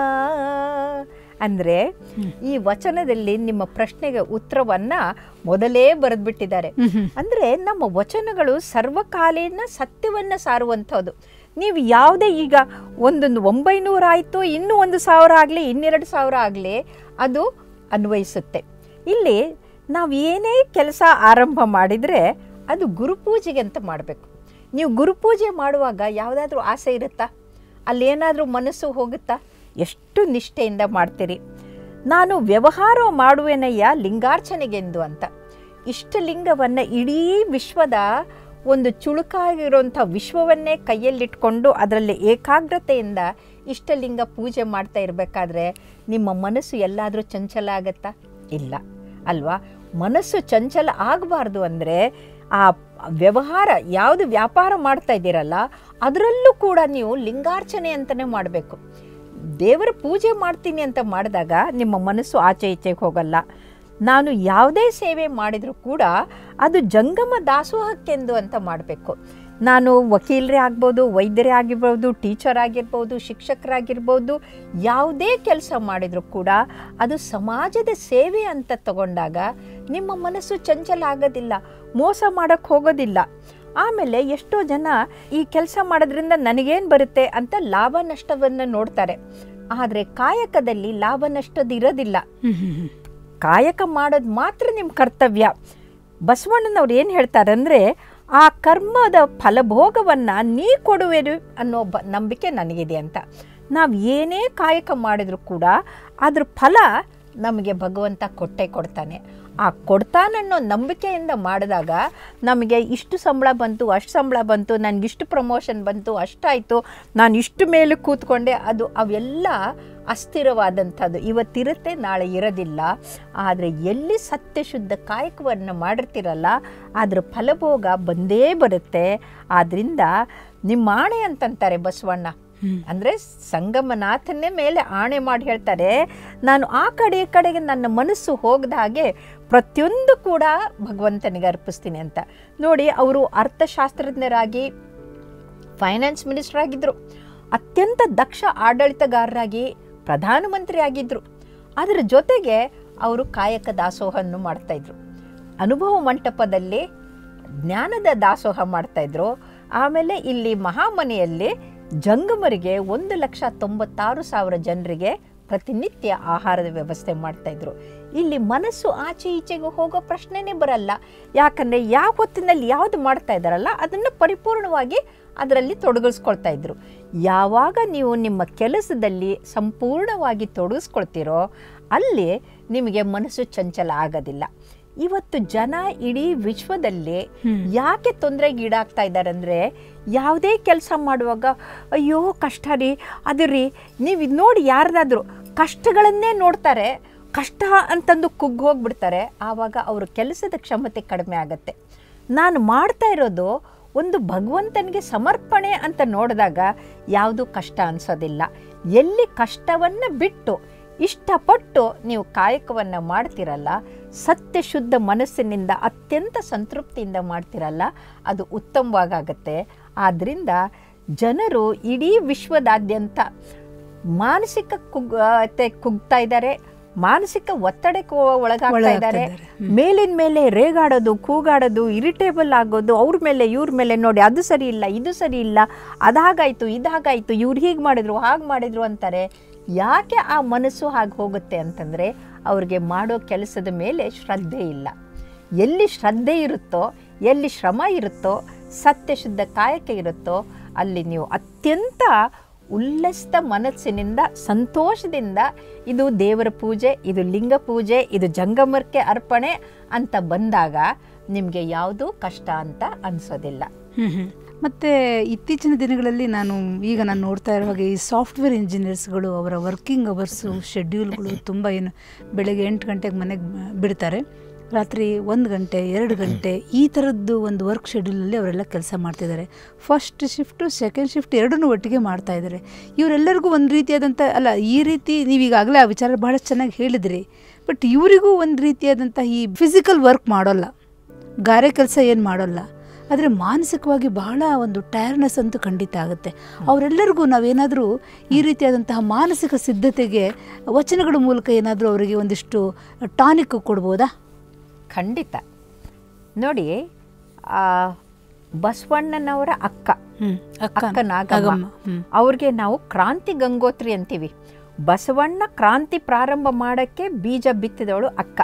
ಅಂದರೆ ಈ ವಚನದಲ್ಲಿ ನಿಮ್ಮ ಪ್ರಶ್ನೆಗೆ ಉತ್ತರವನ್ನ ಮೊದಲೇ ಬರೆದ್ಬಿಟ್ಟಿದ್ದಾರೆ ಅಂದರೆ ನಮ್ಮ ವಚನಗಳು ಸರ್ವಕಾಲೀನ ಸತ್ಯವನ್ನ ಸಾರುವಂಥದ್ದು ನೀವು ಯಾವುದೇ ಈಗ ಒಂದೊಂದು ಒಂಬೈನೂರು ಆಯಿತು ಇನ್ನೂ ಒಂದು ಸಾವಿರ ಆಗಲಿ ಇನ್ನೆರಡು ಸಾವಿರ ಆಗಲಿ ಅದು ಅನ್ವಯಿಸುತ್ತೆ ಇಲ್ಲಿ ನಾವು ಏನೇ ಕೆಲಸ ಆರಂಭ ಮಾಡಿದರೆ ಅದು ಗುರುಪೂಜೆಗೆ ಅಂತ ಮಾಡಬೇಕು ನೀವು ಗುರುಪೂಜೆ ಮಾಡುವಾಗ ಯಾವುದಾದ್ರೂ ಆಸೆ ಇರುತ್ತಾ ಅಲ್ಲೇನಾದರೂ ಮನಸ್ಸು ಹೋಗುತ್ತಾ ಎಷ್ಟು ನಿಷ್ಠೆಯಿಂದ ಮಾಡ್ತೀರಿ ನಾನು ವ್ಯವಹಾರ ಮಾಡುವೆನಯ್ಯ ಲಿಂಗಾರ್ಚನೆಗೆಂದು ಅಂತ ಇಷ್ಟಲಿಂಗವನ್ನು ಇಡೀ ವಿಶ್ವದ ಒಂದು ಚುಳುಕಾಗಿರುವಂಥ ವಿಶ್ವವನ್ನೇ ಕೈಯಲ್ಲಿಟ್ಕೊಂಡು ಅದರಲ್ಲಿ ಏಕಾಗ್ರತೆಯಿಂದ ಇಷ್ಟಲಿಂಗ ಪೂಜೆ ಮಾಡ್ತಾ ಇರಬೇಕಾದ್ರೆ ನಿಮ್ಮ ಮನಸ್ಸು ಎಲ್ಲಾದರೂ ಚಂಚಲ ಆಗತ್ತಾ ಇಲ್ಲ ಅಲ್ವಾ ಮನಸ್ಸು ಚಂಚಲ ಆಗಬಾರ್ದು ಅಂದರೆ ಆ ವ್ಯವಹಾರ ಯಾವುದು ವ್ಯಾಪಾರ ಮಾಡ್ತಾ ಇದ್ದೀರಲ್ಲ ಅದರಲ್ಲೂ ಕೂಡ ನೀವು ಲಿಂಗಾರ್ಚನೆ ಅಂತಲೇ ಮಾಡಬೇಕು ದೇವರ ಪೂಜೆ ಮಾಡ್ತೀನಿ ಅಂತ ಮಾಡಿದಾಗ ನಿಮ್ಮ ಮನಸ್ಸು ಆಚೆ ಈಚೆಗೆ ಹೋಗಲ್ಲ ನಾನು ಯಾವುದೇ ಸೇವೆ ಮಾಡಿದರೂ ಕೂಡ ಅದು ಜಂಗಮ ದಾಸೋಹಕ್ಕೆಂದು ಅಂತ ಮಾಡಬೇಕು ನಾನು ವಕೀಲರೇ ಆಗ್ಬೋದು ವೈದ್ಯರೇ ಆಗಿರ್ಬೋದು ಟೀಚರ್ ಆಗಿರ್ಬೋದು ಶಿಕ್ಷಕರಾಗಿರ್ಬೋದು ಯಾವುದೇ ಕೆಲಸ ಮಾಡಿದರೂ ಕೂಡ ಅದು ಸಮಾಜದ ಸೇವೆ ಅಂತ ತಗೊಂಡಾಗ ನಿಮ್ಮ ಮನಸ್ಸು ಚಂಚಲ ಆಗೋದಿಲ್ಲ ಮೋಸ ಮಾಡೋಕ್ಕೆ ಹೋಗೋದಿಲ್ಲ ಆಮೇಲೆ ಎಷ್ಟೋ ಜನ ಈ ಕೆಲಸ ಮಾಡೋದ್ರಿಂದ ನನಗೇನು ಬರುತ್ತೆ ಅಂತ ಲಾಭ ನಷ್ಟವನ್ನು ನೋಡ್ತಾರೆ ಆದರೆ ಕಾಯಕದಲ್ಲಿ ಲಾಭ ನಷ್ಟದ ಇರೋದಿಲ್ಲ ಕಾಯಕ ಮಾಡೋದು ಮಾತ್ರ ನಿಮ್ಮ ಕರ್ತವ್ಯ ಬಸವಣ್ಣನವ್ರು ಏನು ಹೇಳ್ತಾರೆ ಅಂದರೆ ಆ ಕರ್ಮದ ಫಲಭೋಗವನ್ನು ನೀ ಕೊಡುವೆನು ಅನ್ನೋ ಬ ನಂಬಿಕೆ ನನಗಿದೆ ಅಂತ ನಾವು ಏನೇ ಕಾಯಕ ಮಾಡಿದರೂ ಕೂಡ ಅದ್ರ ಫಲ ನಮಗೆ ಭಗವಂತ ಕೊಟ್ಟೆ ಕೊಡ್ತಾನೆ ಆ ಕೊಡ್ತಾನನ್ನೋ ನಂಬಿಕೆಯಿಂದ ಮಾಡಿದಾಗ ನಮಗೆ ಇಷ್ಟು ಸಂಬಳ ಬಂತು ಅಷ್ಟು ಸಂಬಳ ಬಂತು ನನಗಿಷ್ಟು ಪ್ರಮೋಷನ್ ಬಂತು ಅಷ್ಟಾಯಿತು ನಾನು ಇಷ್ಟು ಮೇಲೆ ಕೂತ್ಕೊಂಡೆ ಅದು ಅವೆಲ್ಲ ಅಸ್ಥಿರವಾದಂಥದ್ದು ಇವತ್ತಿರುತ್ತೆ ನಾಳೆ ಇರೋದಿಲ್ಲ ಆದರೆ ಎಲ್ಲಿ ಸತ್ಯಶುದ್ಧ ಕಾಯಕವನ್ನು ಮಾಡಿರ್ತೀರಲ್ಲ ಅದ್ರ ಫಲಭೋಗ ಬಂದೇ ಬರುತ್ತೆ ಆದ್ದರಿಂದ ನಿಮ್ಮ ಆಣೆ ಅಂತಂತಾರೆ ಬಸವಣ್ಣ ಅಂದರೆ ಸಂಗಮನಾಥನ್ನೇ ಮೇಲೆ ಆಣೆ ಮಾಡಿ ಹೇಳ್ತಾರೆ ನಾನು ಆ ಕಡೆ ಈ ಕಡೆಗೆ ನನ್ನ ಮನಸ್ಸು ಹೋಗದ ಹಾಗೆ ಪ್ರತಿಯೊಂದು ಕೂಡ ಭಗವಂತನಿಗೆ ಅರ್ಪಿಸ್ತೀನಿ ಅಂತ ನೋಡಿ ಅವರು ಅರ್ಥಶಾಸ್ತ್ರಜ್ಞರಾಗಿ ಫೈನಾನ್ಸ್ ಮಿನಿಸ್ಟರ್ ಆಗಿದ್ದರು ಅತ್ಯಂತ ದಕ್ಷ ಆಡಳಿತಗಾರರಾಗಿ ಪ್ರಧಾನಮಂತ್ರಿ ಆಗಿದ್ದರು ಅದರ ಜೊತೆಗೆ ಅವರು ಕಾಯಕ ದಾಸೋಹವನ್ನು ಮಾಡ್ತಾಯಿದ್ರು ಅನುಭವ ಮಂಟಪದಲ್ಲಿ ಜ್ಞಾನದ ದಾಸೋಹ ಮಾಡ್ತಾಯಿದ್ರು ಆಮೇಲೆ ಇಲ್ಲಿ ಮಹಾಮನೆಯಲ್ಲಿ ಜಂಗಮರಿಗೆ ಒಂದು ಲಕ್ಷ ತೊಂಬತ್ತಾರು ಸಾವಿರ ಜನರಿಗೆ ಪ್ರತಿನಿತ್ಯ ಆಹಾರದ ವ್ಯವಸ್ಥೆ ಮಾಡ್ತಾಯಿದ್ರು ಇಲ್ಲಿ ಮನಸ್ಸು ಆಚೆ ಈಚೆಗೆ ಹೋಗೋ ಪ್ರಶ್ನೆನೇ ಬರಲ್ಲ ಯಾಕಂದರೆ ಯಾವ ಹೊತ್ತಿನಲ್ಲಿ ಯಾವುದು ಮಾಡ್ತಾ ಇದ್ದಾರಲ್ಲ ಅದನ್ನು ಪರಿಪೂರ್ಣವಾಗಿ ಅದರಲ್ಲಿ ತೊಡಗಿಸ್ಕೊಳ್ತಾ ಇದ್ರು ಯಾವಾಗ ನೀವು ನಿಮ್ಮ ಕೆಲಸದಲ್ಲಿ ಸಂಪೂರ್ಣವಾಗಿ ತೊಡಗಿಸ್ಕೊಳ್ತೀರೋ ಅಲ್ಲಿ ನಿಮಗೆ ಮನಸ್ಸು ಚಂಚಲ ಆಗೋದಿಲ್ಲ ಇವತ್ತು ಜನ ಇಡೀ ವಿಶ್ವದಲ್ಲಿ ಹ್ಮ್. ಯಾಕೆ ತೊಂದರೆಗೀಡಾಗ್ತಾ ಇದ್ದಾರೆ ಅಂದರೆ ಯಾವುದೇ ಕೆಲಸ ಮಾಡುವಾಗ ಅಯ್ಯೋ ಕಷ್ಟ ರೀ ಅದು ರೀ ನೀವು ಇದು ನೋಡಿ ಯಾರ್ದಾದ್ರು ಕಷ್ಟಗಳನ್ನೇ ನೋಡ್ತಾರೆ ಕಷ್ಟ ಅಂತಂದು ಕುಗ್ಗಿ ಹೋಗ್ಬಿಡ್ತಾರೆ ಆವಾಗ ಅವ್ರ ಕೆಲಸದ ಕ್ಷಮತೆ ಕಡಿಮೆ ಆಗುತ್ತೆ ನಾನು ಮಾಡ್ತಾ ಇರೋದು ಒಂದು ಭಗವಂತನಿಗೆ ಸಮರ್ಪಣೆ ಅಂತ ನೋಡಿದಾಗ ಯಾವುದೂ ಕಷ್ಟ ಅನಿಸೋದಿಲ್ಲ ಎಲ್ಲಿ ಕಷ್ಟವನ್ನು ಬಿಟ್ಟು ಇಷ್ಟಪಟ್ಟು ನೀವು ಕಾಯಕವನ್ನು ಮಾಡ್ತಿರಲ್ಲ ಸತ್ಯ ಶುದ್ಧ ಮನಸ್ಸಿನಿಂದ ಅತ್ಯಂತ ಸಂತೃಪ್ತಿಯಿಂದ ಮಾಡ್ತಿರಲ್ಲ ಅದು ಉತ್ತಮವಾಗತ್ತೆ ಆದ್ದರಿಂದ ಜನರು ಇಡೀ ವಿಶ್ವದಾದ್ಯಂತ ಮಾನಸಿಕ ಕುಗ್ ತೆ ಕುಗ್ತಾ ಇದ್ದಾರೆ ಮಾನಸಿಕ ಒತ್ತಡಕ್ಕೆ ಒ- ಒಳಗಾಗ್ತಾ ಒಳಗಾಗ್ತಾ ಇದ್ದಾರೆ ಇದ್ದಾರೆ. ಹ್ಮ್. ಮೇಲಿನ ಮೇಲೆ ರೇಗಾಡೋದು ಕೂಗಾಡೋದು ಇರಿಟೇಬಲ್ ಆಗೋದು ಅವ್ರ ಮೇಲೆ ಇವ್ರ ಮೇಲೆ ನೋಡಿ ಅದು ಸರಿ ಇಲ್ಲ ಇದು ಸರಿ ಇಲ್ಲ ಅದಾಗಾಯ್ತು ಇದಾಗಾಯ್ತು ಇವ್ರು ಹೀಗೆ ಮಾಡಿದ್ರು ಹಾಗೆ ಮಾಡಿದ್ರು ಅಂತಾರೆ ಯಾಕೆ ಆ ಮನಸ್ಸು ಹಾಗೆ ಹೋಗುತ್ತೆ ಅಂತಂದರೆ ಅವ್ರಿಗೆ ಮಾಡೋ ಕೆಲಸದ ಮೇಲೆ ಶ್ರದ್ಧೆ ಇಲ್ಲ ಎಲ್ಲಿ ಶ್ರದ್ಧೆ ಇರುತ್ತೋ ಎಲ್ಲಿ ಶ್ರಮ ಇರುತ್ತೋ ಸತ್ಯ ಶುದ್ಧ ಕಾಯಕ ಇರುತ್ತೋ ಅಲ್ಲಿ ನೀವು ಅತ್ಯಂತ ಉಲ್ಲಸಿತ ಮನಸ್ಸಿನಿಂದ ಸಂತೋಷದಿಂದ ಇದು ದೇವರ ಪೂಜೆ ಇದು ಲಿಂಗ ಪೂಜೆ ಇದು ಜಂಗಮರ್ಕೆ ಅರ್ಪಣೆ ಅಂತ ಬಂದಾಗ ನಿಮಗೆ ಯಾವುದೂ ಕಷ್ಟ ಅಂತ ಅನಿಸೋದಿಲ್ಲ ಹ್ಮ್ ಹ್ಮ್. ಮತ್ತೆ ಇತ್ತೀಚಿನ ದಿನಗಳಲ್ಲಿ ನಾನು ಈಗ ನಾನು ನೋಡ್ತಾ ಇರೋ ಹಾಗೆ ಈ ಸಾಫ್ಟ್ವೇರ್ ಇಂಜಿನಿಯರ್ಸ್ಗಳು ಅವರ ವರ್ಕಿಂಗ್ ಅವರ್ಸು ಶೆಡ್ಯೂಲ್ಗಳು ತುಂಬ ಏನು ಬೆಳಗ್ಗೆ ಎಂಟು ಗಂಟೆಗೆ ಮನೆಗೆ ಬಿಡ್ತಾರೆ ರಾತ್ರಿ ಒಂದು ಗಂಟೆ ಎರಡು ಗಂಟೆ ಈ ಥರದ್ದು ಒಂದು ವರ್ಕ್ ಶೆಡ್ಯೂಲಲ್ಲಿ ಅವರೆಲ್ಲ ಕೆಲಸ ಮಾಡ್ತಿದ್ದಾರೆ ಫಸ್ಟ್ ಶಿಫ್ಟು ಸೆಕೆಂಡ್ ಶಿಫ್ಟ್ ಎರಡನ್ನೂ ಒಟ್ಟಿಗೆ ಮಾಡ್ತಾ ಇದ್ದಾರೆ ಇವರೆಲ್ಲರಿಗೂ ಒಂದು ರೀತಿಯಾದಂಥ ಅಲ್ಲ ಈ ರೀತಿ ನೀವು ಈಗಾಗಲೇ ಆ ವಿಚಾರ ಬಹಳ ಚೆನ್ನಾಗಿ ಹೇಳಿದ್ರಿ ಬಟ್ ಇವರಿಗೂ ಒಂದು ರೀತಿಯಾದಂಥ ಈ ಫಿಸಿಕಲ್ ವರ್ಕ್ ಮಾಡೋಲ್ಲ ಗಾರೆ ಕೆಲಸ ಏನು ಮಾಡೋಲ್ಲ ಆದರೆ ಮಾನಸಿಕವಾಗಿ ಬಹಳ ಒಂದು ಟೈರ್ನೆಸ್ ಅಂತೂ ಖಂಡಿತ ಆಗುತ್ತೆ ಅವರೆಲ್ಲರಿಗೂ ನಾವೇನಾದರೂ ಈ ರೀತಿಯಾದಂತಹ ಮಾನಸಿಕ ಸಿದ್ಧತೆಗೆ ವಚನಗಳ ಮೂಲಕ ಏನಾದರೂ ಅವರಿಗೆ ಒಂದಿಷ್ಟು ಟಾನಿಕ್ ಕೊಡ್ಬೋದಾ ಖಂಡಿತ ನೋಡಿ ಆ, ಬಸವಣ್ಣನವರ ಅಕ್ಕ ಹ್ಮ್ ಅಕ್ಕ ನಾಗಮ್ಮ ಅವ್ರಿಗೆ ನಾವು ಕ್ರಾಂತಿ ಗಂಗೋತ್ರಿ ಅಂತೀವಿ ಬಸವಣ್ಣ ಕ್ರಾಂತಿ ಪ್ರಾರಂಭ ಮಾಡೋಕ್ಕೆ ಬೀಜ ಬಿತ್ತಿದವಳು ಅಕ್ಕ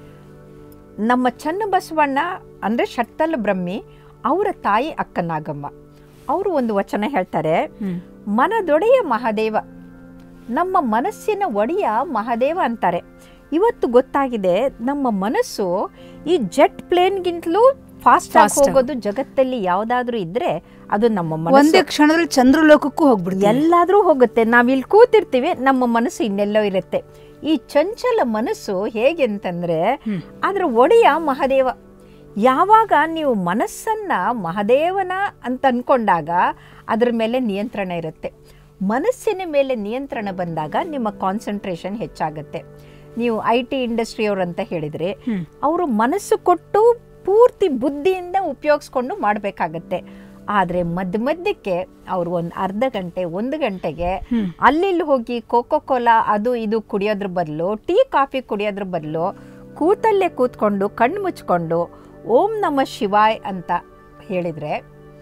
ನಮ್ಮ ಚನ್ನ ಬಸವಣ್ಣ ಅಂದರೆ ಷಟ್ಟಲ್ ಬ್ರಹ್ಮಿ ಅವರ ತಾಯಿ ಅಕ್ಕ ನಾಗಮ್ಮ ಅವರು ಒಂದು ವಚನ ಹೇಳ್ತಾರೆ ಹ್ಮ್. ಮನದೊಡೆಯ ಮಹಾದೇವ ನಮ್ಮ ಮನಸ್ಸಿನ ಒಡೆಯ ಮಹಾದೇವ ಅಂತಾರೆ ಇವತ್ತು ಗೊತ್ತಾಗಿದೆ ನಮ್ಮ ಮನಸ್ಸು ಈ ಜೆಟ್ ಪ್ಲೇನ್ಗಿಂತಲೂ ಫಾಸ್ಟ್ ಆಗಿ Fast ಆಗಿ. ಹೋಗೋದು ಜಗತ್ತಲ್ಲಿ ಯಾವುದಾದ್ರೂ ಇದ್ರೆ ಅದು ನಮ್ಮ ಒಂದೇ ಮನಸ್ಸು ಕ್ಷಣದಲ್ಲಿ ಚಂದ್ರಲೋಕಕ್ಕೂ ಹೋಗ್ಬಿಡ್ತೀವಿ ಎಲ್ಲಾದ್ರೂ ಹೋಗುತ್ತೆ ನಾವಿಲ್ಲಿ ಕೂತಿರ್ತೀವಿ ನಮ್ಮ ಮನಸ್ಸು ಇನ್ನೆಲ್ಲೋ ಇರುತ್ತೆ ಈ ಚಂಚಲ ಮನಸ್ಸು ಹೇಗೆ ಅಂತಂದ್ರೆ ಹ್ಮ್. ಅದ್ರ ಒಡೆಯ ಮಹಾದೇವ ಯಾವಾಗ ನೀವು ಮನಸ್ಸನ್ನ ಮಹಾದೇವನ ಅಂತ ಅನ್ಕೊಂಡಾಗ ಅದ್ರ ಮೇಲೆ ನಿಯಂತ್ರಣ ಇರುತ್ತೆ ಮನಸ್ಸಿನ ಮೇಲೆ ನಿಯಂತ್ರಣ ಬಂದಾಗ ನಿಮ್ಮ ಕಾನ್ಸಂಟ್ರೇಷನ್ ಹೆಚ್ಚಾಗುತ್ತೆ ನೀವು ಐ ಟಿ ಇಂಡಸ್ಟ್ರಿಯವ್ರು ಅಂತ ಹೇಳಿದ್ರೆ ಹ್ಮ್. ಅವರು ಮನಸ್ಸು ಕೊಟ್ಟು ಪೂರ್ತಿ ಬುದ್ಧಿಯಿಂದ ಉಪಯೋಗಿಸ್ಕೊಂಡು ಮಾಡಬೇಕಾಗತ್ತೆ ಆದರೆ ಮಧ್ಯ ಮಧ್ಯಕ್ಕೆ ಅವರು ಒಂದು ಅರ್ಧ ಗಂಟೆ ಒಂದು ಗಂಟೆಗೆ ಹ್ಮ್. ಅಲ್ಲಿ ಇಲ್ಲಿ ಹೋಗಿ ಕೋಕೋ ಕೋಲಾ ಅದು ಇದು ಕುಡಿಯೋದ್ರ ಬದಲು ಟೀ ಕಾಫಿ ಕುಡಿಯೋದ್ರ ಬದಲು ಕೂತಲ್ಲೇ ಕೂತ್ಕೊಂಡು ಕಣ್ಣು ಮುಚ್ಕೊಂಡು ಓಂ ನಮ ಶಿವಾಯ್ ಅಂತ ಹೇಳಿದ್ರೆ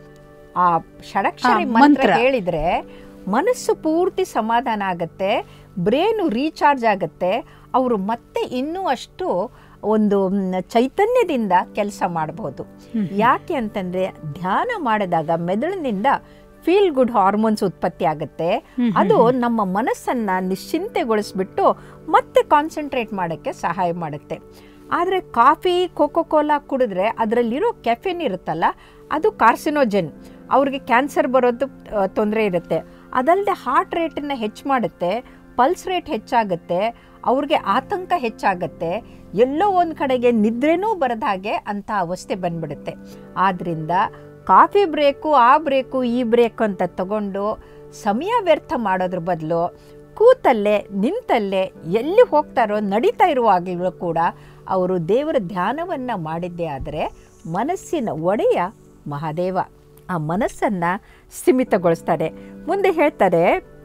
ಆ ಷಡಕ್ಷರಿ ಆ, ಮಂತ್ರ ಮಂತ್ರ. ಹೇಳಿದ್ರೆ ಮನಸ್ಸು ಪೂರ್ತಿ ಸಮಾಧಾನ ಆಗತ್ತೆ ಬ್ರೇನು ರೀಚಾರ್ಜ್ ಆಗತ್ತೆ ಅವರು ಮತ್ತೆ ಇನ್ನೂ ಅಷ್ಟು ಒಂದು ಮ್, ಚೈತನ್ಯದಿಂದ ಕೆಲಸ ಮಾಡಬಹುದು ಯಾಕೆ ಅಂತಂದ್ರೆ ಧ್ಯಾನ ಮಾಡಿದಾಗ ಮೆದುಳಿನಿಂದ ಫೀಲ್ ಗುಡ್ ಹಾರ್ಮೋನ್ಸ್ ಉತ್ಪತ್ತಿ ಆಗುತ್ತೆ ಅದು ನಮ್ಮ ಮನಸ್ಸನ್ನ ನಿಶ್ಚಿಂತೆಗೊಳಿಸ್ಬಿಟ್ಟು ಮತ್ತೆ ಕಾನ್ಸಂಟ್ರೇಟ್ ಮಾಡೋಕ್ಕೆ ಸಹಾಯ ಮಾಡುತ್ತೆ ಆದರೆ ಕಾಫಿ ಕೋಕೋ ಕೋಲಾ ಕುಡಿದ್ರೆ ಅದರಲ್ಲಿರೋ ಕೆಫಿನ್ ಇರುತ್ತಲ್ಲ ಅದು ಕಾರ್ಸಿನೋಜೆನ್ ಅವ್ರಿಗೆ ಕ್ಯಾನ್ಸರ್ ಬರೋದು ತೊಂದರೆ ಇರುತ್ತೆ ಅದಲ್ಲದೆ ಹಾರ್ಟ್ ರೇಟನ್ನು ಹೆಚ್ಚು ಮಾಡುತ್ತೆ ಪಲ್ಸ್ ರೇಟ್ ಹೆಚ್ಚಾಗುತ್ತೆ ಅವ್ರಿಗೆ ಆತಂಕ ಹೆಚ್ಚಾಗತ್ತೆ ಎಲ್ಲೋ ಒಂದು ಕಡೆಗೆ ನಿದ್ರೆನೂ ಬರದ ಹಾಗೆ ಅಂಥ ಅವಸ್ಥೆ ಬಂದ್ಬಿಡುತ್ತೆ ಆದ್ದರಿಂದ ಕಾಫಿ ಬ್ರೇಕು ಆ ಬ್ರೇಕು ಈ ಬ್ರೇಕು ಅಂತ ತಗೊಂಡು ಸಮಯ ವ್ಯರ್ಥ ಮಾಡೋದ್ರ ಬದಲು ಕೂತಲ್ಲೇ ನಿಂತಲ್ಲೇ ಎಲ್ಲಿ ಹೋಗ್ತಾರೋ ನಡೀತಾ ಇರುವಾಗಲೂ ಕೂಡ ಅವರು ದೇವರ ಧ್ಯಾನವನ್ನು ಮಾಡಿದ್ದೇ ಆದರೆ ಮನಸ್ಸಿನ ಒಡೆಯ ಮಹಾದೇವ ಆ ಮನಸ್ಸನ್ನು ಸ್ಥಿಮಿತಗೊಳಿಸ್ತಾರೆ ಮುಂದೆ ಹೇಳ್ತಾರೆ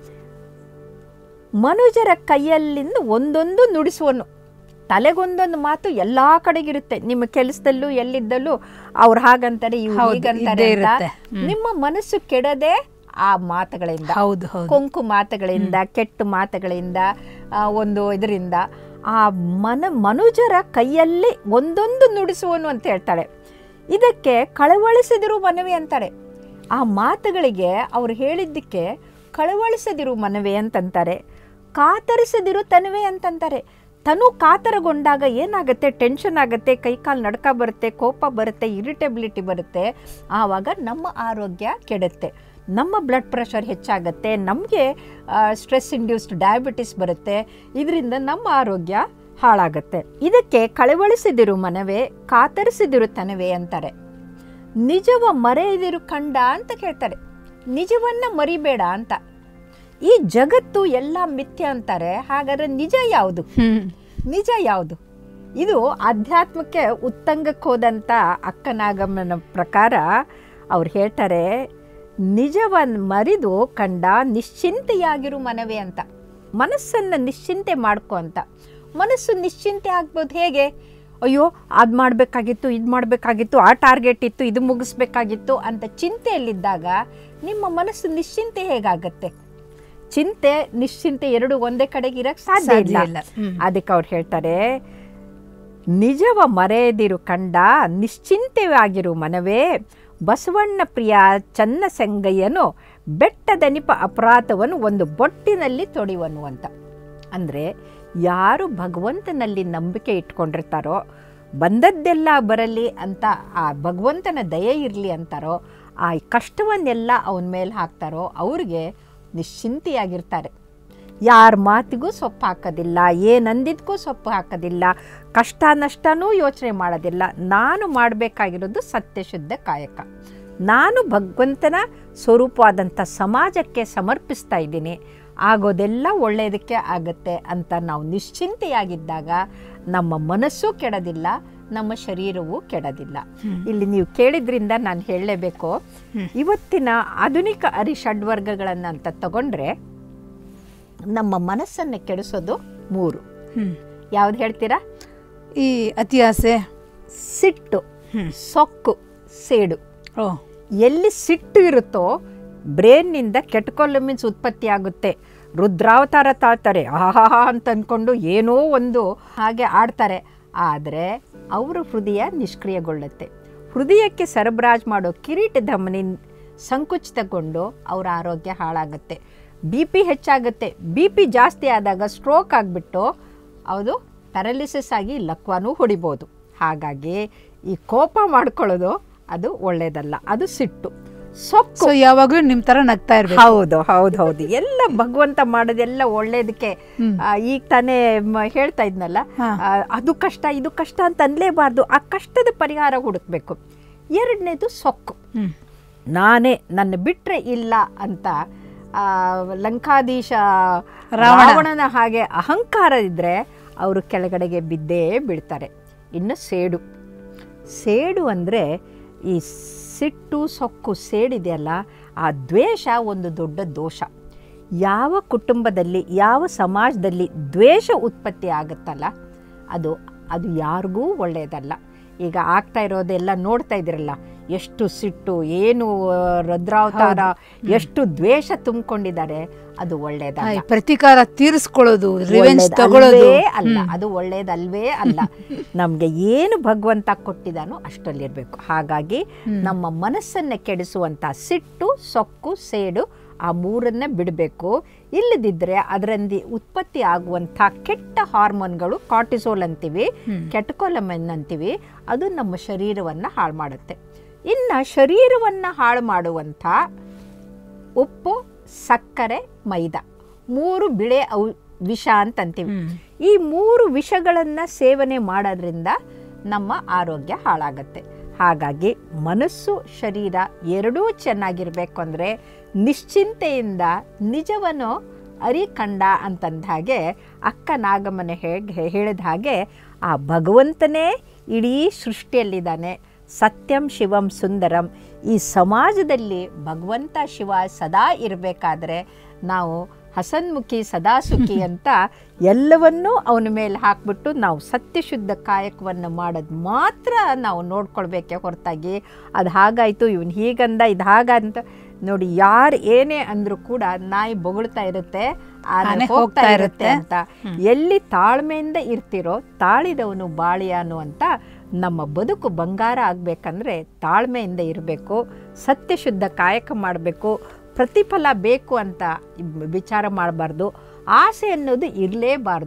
ಮನುಜರ ಕೈಯಲ್ಲಿಂದ ಒಂದೊಂದು ನುಡಿಸುವನು ತಲೆಗೊಂದೊಂದು ಮಾತು ಎಲ್ಲ ಕಡೆಗಿರುತ್ತೆ ನಿಮ್ಮ ಕೆಲಸದಲ್ಲೂ ಎಲ್ಲಿದ್ದಲ್ಲೂ ಅವ್ರು ಹಾಗಂತಾರೆ ಇವ್ರು ಹೌದು, ಹೀಗಂತಾರೆ ಇದ್ದೇ ಅಂತ ಇರುತ್ತೆ. ನಿಮ್ಮ ಮನಸ್ಸು ಕೆಡದೆ ಆ ಮಾತುಗಳಿಂದ ಹೌದು ಹೌದು ಕೊಂಕು ಮಾತುಗಳಿಂದ ಕೆಟ್ಟ ಮಾತುಗಳಿಂದ ಆ, ಒಂದು ಇದರಿಂದ ಆ ಮನ ಮನುಜರ ಕೈಯಲ್ಲಿ ಒಂದೊಂದು ನುಡಿಸುವನು ಅಂತ ಹೇಳ್ತಾಳೆ ಇದಕ್ಕೆ ಕಳವಳಿಸದಿರು ಮನವಿ ಅಂತಾರೆ ಆ ಮಾತುಗಳಿಗೆ ಅವ್ರು ಹೇಳಿದ್ದಕ್ಕೆ ಕಳವಳಿಸದಿರು ಮನವಿ ಅಂತಂತಾರೆ ಕಾತರಿಸದಿರು ತನವೆ ಅಂತಂತಾರೆ ತನು ಕಾತರಗೊಂಡಾಗ ಏನಾಗುತ್ತೆ ಟೆನ್ಷನ್ ಆಗುತ್ತೆ ಕೈಕಾಲು ನಡ್ಕ ಬರುತ್ತೆ ಕೋಪ ಬರುತ್ತೆ ಇರಿಟೇಬಿಲಿಟಿ ಬರುತ್ತೆ ಆವಾಗ ನಮ್ಮ ಆರೋಗ್ಯ ಕೆಡುತ್ತೆ ನಮ್ಮ ಬ್ಲಡ್ ಪ್ರೆಷರ್ ಹೆಚ್ಚಾಗುತ್ತೆ ನಮಗೆ ಸ್ಟ್ರೆಸ್ ಇಂಡ್ಯೂಸ್ಡ್ ಡಯಾಬಿಟಿಸ್ ಬರುತ್ತೆ ಇದರಿಂದ ನಮ್ಮ ಆರೋಗ್ಯ ಹಾಳಾಗುತ್ತೆ ಇದಕ್ಕೆ ಕಳವಳಿಸಿದಿರು ಮನವೇ ಕಾತರಿಸಿದಿರು ತನವೇ ಅಂತಾರೆ ನಿಜವ ಮರೆಯದಿರು ಕಂಡ ಅಂತ ಕೇಳ್ತಾರೆ ನಿಜವನ್ನ ಮರಿಬೇಡ ಅಂತ ಈ ಜಗತ್ತು ಎಲ್ಲ ಮಿಥ್ಯ ಅಂತಾರೆ ಹಾಗಾದ್ರೆ ನಿಜ ಯಾವುದು ನಿಜ ಯಾವುದು ಇದು ಆಧ್ಯಾತ್ಮಕ್ಕೆ ಉತ್ತಂಗಕ್ಕೆ ಹೋದಂಥ ಅಕ್ಕನಾಗಮ್ಮನ ಪ್ರಕಾರ ಅವ್ರು ಹೇಳ್ತಾರೆ ನಿಜವನ್ನು ಮರಿದು ಕಂಡ ನಿಶ್ಚಿಂತೆಯಾಗಿರು ಮನವೇ ಅಂತ ಮನಸ್ಸನ್ನು ನಿಶ್ಚಿಂತೆ ಮಾಡ್ಕೊ ಅಂತ ಮನಸ್ಸು ನಿಶ್ಚಿಂತೆ ಆಗ್ಬೋದು ಹೇಗೆ ಅಯ್ಯೋ ಅದು ಮಾಡಬೇಕಾಗಿತ್ತು ಇದು ಮಾಡಬೇಕಾಗಿತ್ತು ಆ ಟಾರ್ಗೆಟ್ ಇತ್ತು ಇದು ಮುಗಿಸ್ಬೇಕಾಗಿತ್ತು ಅಂತ ಚಿಂತೆಯಲ್ಲಿದ್ದಾಗ ನಿಮ್ಮ ಮನಸ್ಸು ನಿಶ್ಚಿಂತೆ ಹೇಗಾಗತ್ತೆ ಚಿಂತೆ ನಿಶ್ಚಿಂತೆ ಎರಡು ಒಂದೇ ಕಡೆಗೆ ಇರಕ್ಕೆ ಸಾಧ್ಯ ಸಾಧ್ಯ ಇಲ್ಲ ಇಲ್ಲ. ಹ್ಮ್. ಅದಕ್ಕೆ ಅವ್ರು ಹೇಳ್ತಾರೆ ನಿಜವ ಮರೆಯದಿರು ಕಂಡ ನಿಶ್ಚಿಂತೆಯಾಗಿರು ಮನವೇ ಬಸವಣ್ಣ ಪ್ರಿಯ ಚನ್ನ ಸಂಗಯ್ಯನು ಬೆಟ್ಟದನಿಪ ಅಪರಾಧವನ್ನು ಒಂದು ಬೊಟ್ಟಿನಲ್ಲಿ ತೊಡಿವನು ಅಂತ ಅಂದರೆ ಯಾರು ಭಗವಂತನಲ್ಲಿ ನಂಬಿಕೆ ಇಟ್ಕೊಂಡಿರ್ತಾರೋ ಬಂದದ್ದೆಲ್ಲ ಬರಲಿ ಅಂತ ಆ ಭಗವಂತನ ದಯೆ ಇರಲಿ ಅಂತಾರೋ ಆ ಕಷ್ಟವನ್ನೆಲ್ಲ ಅವನ ಮೇಲೆ ಹಾಕ್ತಾರೋ ಅವ್ರಿಗೆ ನಿಶ್ಚಿಂತೆಯಾಗಿರ್ತಾರೆ ಯಾರ ಮಾತಿಗೂ ಸೊಪ್ಪು ಹಾಕೋದಿಲ್ಲ ಏನಂದಿದ್ಕೂ ಸೊಪ್ಪು ಹಾಕೋದಿಲ್ಲ ಕಷ್ಟ ನಷ್ಟನೂ ಯೋಚನೆ ಮಾಡೋದಿಲ್ಲ ನಾನು ಮಾಡಬೇಕಾಗಿರೋದು ಸತ್ಯಶುದ್ಧ ಕಾಯಕ ನಾನು ಭಗವಂತನ ಸ್ವರೂಪವಾದಂಥ ಸಮಾಜಕ್ಕೆ ಸಮರ್ಪಿಸ್ತಾ ಇದ್ದೀನಿ ಆಗೋದೆಲ್ಲ ಒಳ್ಳೆಯದಕ್ಕೆ ಆಗುತ್ತೆ ಅಂತ ನಾವು ನಿಶ್ಚಿಂತೆಯಾಗಿದ್ದಾಗ ನಮ್ಮ ಮನಸ್ಸು ಕೆಡೋದಿಲ್ಲ ನಮ್ಮ ಶರೀರವೂ ಕೆಡೋದಿಲ್ಲ ಇಲ್ಲಿ ನೀವು ಕೇಳಿದ್ರಿಂದ ನಾನು ಹೇಳಲೇಬೇಕು ಇವತ್ತಿನ ಆಧುನಿಕ ಅರಿಷಡ್ವರ್ಗಗಳನ್ನು ಅಂತ ತಗೊಂಡ್ರೆ ನಮ್ಮ ಮನಸ್ಸನ್ನು ಕೆಡಿಸೋದು ಮೂರು ಹ್ಮ್. ಯಾವ್ದು ಹೇಳ್ತೀರಾ ಈ ಅತಿ ಆಸೆ ಸಿಟ್ಟು ಹ್ಮ್. ಸೊಕ್ಕು ಸೇಡು ಓ ಎಲ್ಲಿ ಸಿಟ್ಟು ಇರುತ್ತೋ ಬ್ರೇನ್ನಿಂದ ಕೆಟ್ಕೊಲ್ಲ ಮೀನ್ಸ್ ಉತ್ಪತ್ತಿ ಆಗುತ್ತೆ ರುದ್ರಾವತಾರ ತಾಳ್ತಾರೆ ಆಹಾ ಅಂತ ಅಂದ್ಕೊಂಡು ಏನೋ ಒಂದು ಹಾಗೆ ಆಡ್ತಾರೆ ಆದರೆ ಅವರ ಹೃದಯ ನಿಷ್ಕ್ರಿಯಗೊಳ್ಳುತ್ತೆ ಹೃದಯಕ್ಕೆ ಸರಬರಾಜು ಮಾಡೋ ಕಿರೀಟ ಧಮನಿ ಸಂಕುಚಿತಗೊಂಡು ಅವರ ಆರೋಗ್ಯ ಹಾಳಾಗುತ್ತೆ ಬಿ ಪಿ ಹೆಚ್ಚಾಗುತ್ತೆ ಬಿ ಪಿ ಜಾಸ್ತಿ ಆದಾಗ ಸ್ಟ್ರೋಕ್ ಆಗಿಬಿಟ್ಟು ಅದು ಪ್ಯಾರಲಿಸಿಸ್ ಆಗಿ ಲಕ್ವಾನೂ ಹೊಡಿಬೋದು ಹಾಗಾಗಿ ಈ ಕೋಪ ಮಾಡ್ಕೊಳ್ಳೋದು ಅದು ಒಳ್ಳೇದಲ್ಲ ಅದು ಸಿಟ್ಟು ಸೊಕ್ಕು ಸೊ ಯಾವಾಗಲೂ ನಿಮ್ಮ ಥರ ನಗ್ತಾ ಇರ್ಬೇಕು ಹೌದು ಹೌದು ಹೌದು ಎಲ್ಲ ಭಗವಂತ ಮಾಡೋದೆಲ್ಲ ಒಳ್ಳೇದಕ್ಕೆ ಹ್ಮ್. ಆ, ಈಗ ತಾನೇ ಮ- ಹೇಳ್ತಾ ಇದ್ನಲ್ಲ ಹಾ. ಆ, ಅದು ಕಷ್ಟ ಇದು ಕಷ್ಟ ಅಂತ ಅನ್ಲೇಬಾರ್ದು ಆ ಕಷ್ಟದ ಪರಿಹಾರ ಹುಡುಕ್ಬೇಕು ಎರಡನೇದು ಸೊಕ್ಕು ಹ್ಮ್. ನಾನೇ ನನ್ನ ಬಿಟ್ರೆ ಇಲ್ಲ ಅಂತ ಆ, ಲಂಕಾಧೀಶ ರಾವಣ. ರಾವಣನ ಹಾಗೆ ಅಹಂಕಾರ ಇದ್ದರೆ ಅವರು ಕೆಳಗಡೆಗೆ ಬಿದ್ದೇ ಬೀಳ್ತಾರೆ ಇನ್ನು ಸೇಡು ಸೇಡು ಅಂದರೆ ಈ ಸಿಟ್ಟು ಸೊಕ್ಕು ಸೇಡಿದೆಯಲ್ಲ ಆ ದ್ವೇಷ ಒಂದು ದೊಡ್ಡ ದೋಷ ಯಾವ ಕುಟುಂಬದಲ್ಲಿ ಯಾವ ಸಮಾಜದಲ್ಲಿ ದ್ವೇಷ ಉತ್ಪತ್ತಿ ಆಗುತ್ತಲ್ಲ ಅದು ಅದು ಯಾರಿಗೂ ಒಳ್ಳೆಯದಲ್ಲ ಈಗ ಆಗ್ತಾ ಇರೋದೆಲ್ಲ ನೋಡ್ತಾ ಇದ್ದೀರಲ್ಲ ಎಷ್ಟು ಸಿಟ್ಟು ಏನು ಆ, ರುದ್ರಾವತಾರ ಎಷ್ಟು ದ್ವೇಷ ತುಂಬಿಕೊಂಡಿದ್ದಾರೆ ಅದು ಒಳ್ಳೆಯದಲ್ಲ ಹಾಯ್, ಪ್ರತೀಕಾರ ತೀರಿಸ್ಕೊಳ್ಳೋದು ರಿವೆಂಜ್ ಒಳ್ಳೇದ್ ತಗೊಳ್ಳೋದು ಅಲ್ವೇ ಅಲ್ಲ ಅದು ಒಳ್ಳೇದಲ್ವೇ ಅಲ್ಲ ನಮಗೆ ಏನು ಭಗವಂತ ಕೊಟ್ಟಿದ್ದಾನೋ ಅಷ್ಟಲ್ಲಿರಬೇಕು ಹಾಗಾಗಿ ನಮ್ಮ ಮನಸ್ಸನ್ನ ಕೆಡಿಸುವಂಥ ಸಿಟ್ಟು ಸೊಕ್ಕು ಸೇಡು ಆ ಮೂರನ್ನ ಬಿಡಬೇಕು ಇಲ್ಲದಿದ್ದರೆ ಅದರಲ್ಲಿ ಉತ್ಪತ್ತಿ ಆಗುವಂಥ ಕೆಟ್ಟ ಹಾರ್ಮೋನ್ಗಳು ಕಾರ್ಟಿಸೋಲ್ ಅಂತೀವಿ ಕೆಟಕೋಲಮೆನ್ ಅಂತೀವಿ ಅದು ನಮ್ಮ ಶರೀರವನ್ನು ಹಾಳು ಮಾಡುತ್ತೆ ಇನ್ನು ಶರೀರವನ್ನು ಹಾಳು ಮಾಡುವಂಥ ಉಪ್ಪು ಸಕ್ಕರೆ ಮೈದಾ ಮೂರು ಬಿಳೆ ಔ ವಿಷ ಅಂತ ಅಂತೀವಿ ಹ್ಮ್. ಈ ಮೂರು ವಿಷಗಳನ್ನು ಸೇವನೆ ಮಾಡೋದ್ರಿಂದ ನಮ್ಮ ಆರೋಗ್ಯ ಹಾಳಾಗತ್ತೆ ಹಾಗಾಗಿ ಮನಸ್ಸು ಶರೀರ ಎರಡೂ ಚೆನ್ನಾಗಿರ್ಬೇಕು ಅಂದರೆ ನಿಶ್ಚಿಂತೆಯಿಂದ ನಿಜವನ್ನು ಅರಿಕಂಡ ಅಂತಂದ ಹಾಗೆ ಅಕ್ಕ ನಾಗಮ್ಮನ ಹೇಗೆ ಹೇಳಿದ ಹಾಗೆ ಆ ಭಗವಂತನೇ ಇಡೀ ಸೃಷ್ಟಿಯಲ್ಲಿದ್ದಾನೆ ಸತ್ಯಂ ಶಿವಂ ಸುಂದರಂ ಈ ಸಮಾಜದಲ್ಲಿ ಭಗವಂತ ಶಿವ ಸದಾ ಇರಬೇಕಾದ್ರೆ ನಾವು ಹಸನ್ಮುಖಿ ಸದಾ ಸುಖಿ ಅಂತ ಎಲ್ಲವನ್ನೂ ಅವನ ಮೇಲೆ ಹಾಕ್ಬಿಟ್ಟು ನಾವು ಸತ್ಯಶುದ್ಧ ಕಾಯಕವನ್ನು ಮಾಡೋದು ಮಾತ್ರ ನಾವು ನೋಡ್ಕೊಳ್ಬೇಕೆ ಹೊರತಾಗಿ ಅದು ಹಾಗಾಯಿತು ಇವನು ಹೀಗಂದ ಇದು ಹಾಗಂತ ನೋಡಿ ಯಾರು ಏನೇ ಅಂದರೂ ಕೂಡ ನಾಯಿ ಬೊಗಳ್ತಾ ಇರುತ್ತೆ ಆನೆ ಆನೆ ಹೋಗ್ತಾ ಹೋಗ್ತಾ ಇರುತ್ತೆ ಇರುತ್ತೆ. ಅಂತ ಎಲ್ಲಿ ತಾಳ್ಮೆಯಿಂದ ಇರ್ತಿರೋ ತಾಳಿದವನು ಬಾಳಿಯಾನು ಅಂತ ನಮ್ಮ ಬದುಕು ಬಂಗಾರ ಆಗಬೇಕಂದ್ರೆ ತಾಳ್ಮೆಯಿಂದ ಇರಬೇಕು ಸತ್ಯಶುದ್ಧ ಕಾಯಕ ಮಾಡಬೇಕು ಪ್ರತಿಫಲ ಬೇಕು ಅಂತ ವಿಚಾರ ಮಾಡಬಾರ್ದು ಆಸೆ ಅನ್ನೋದು ಇರಲೇಬಾರ್ದು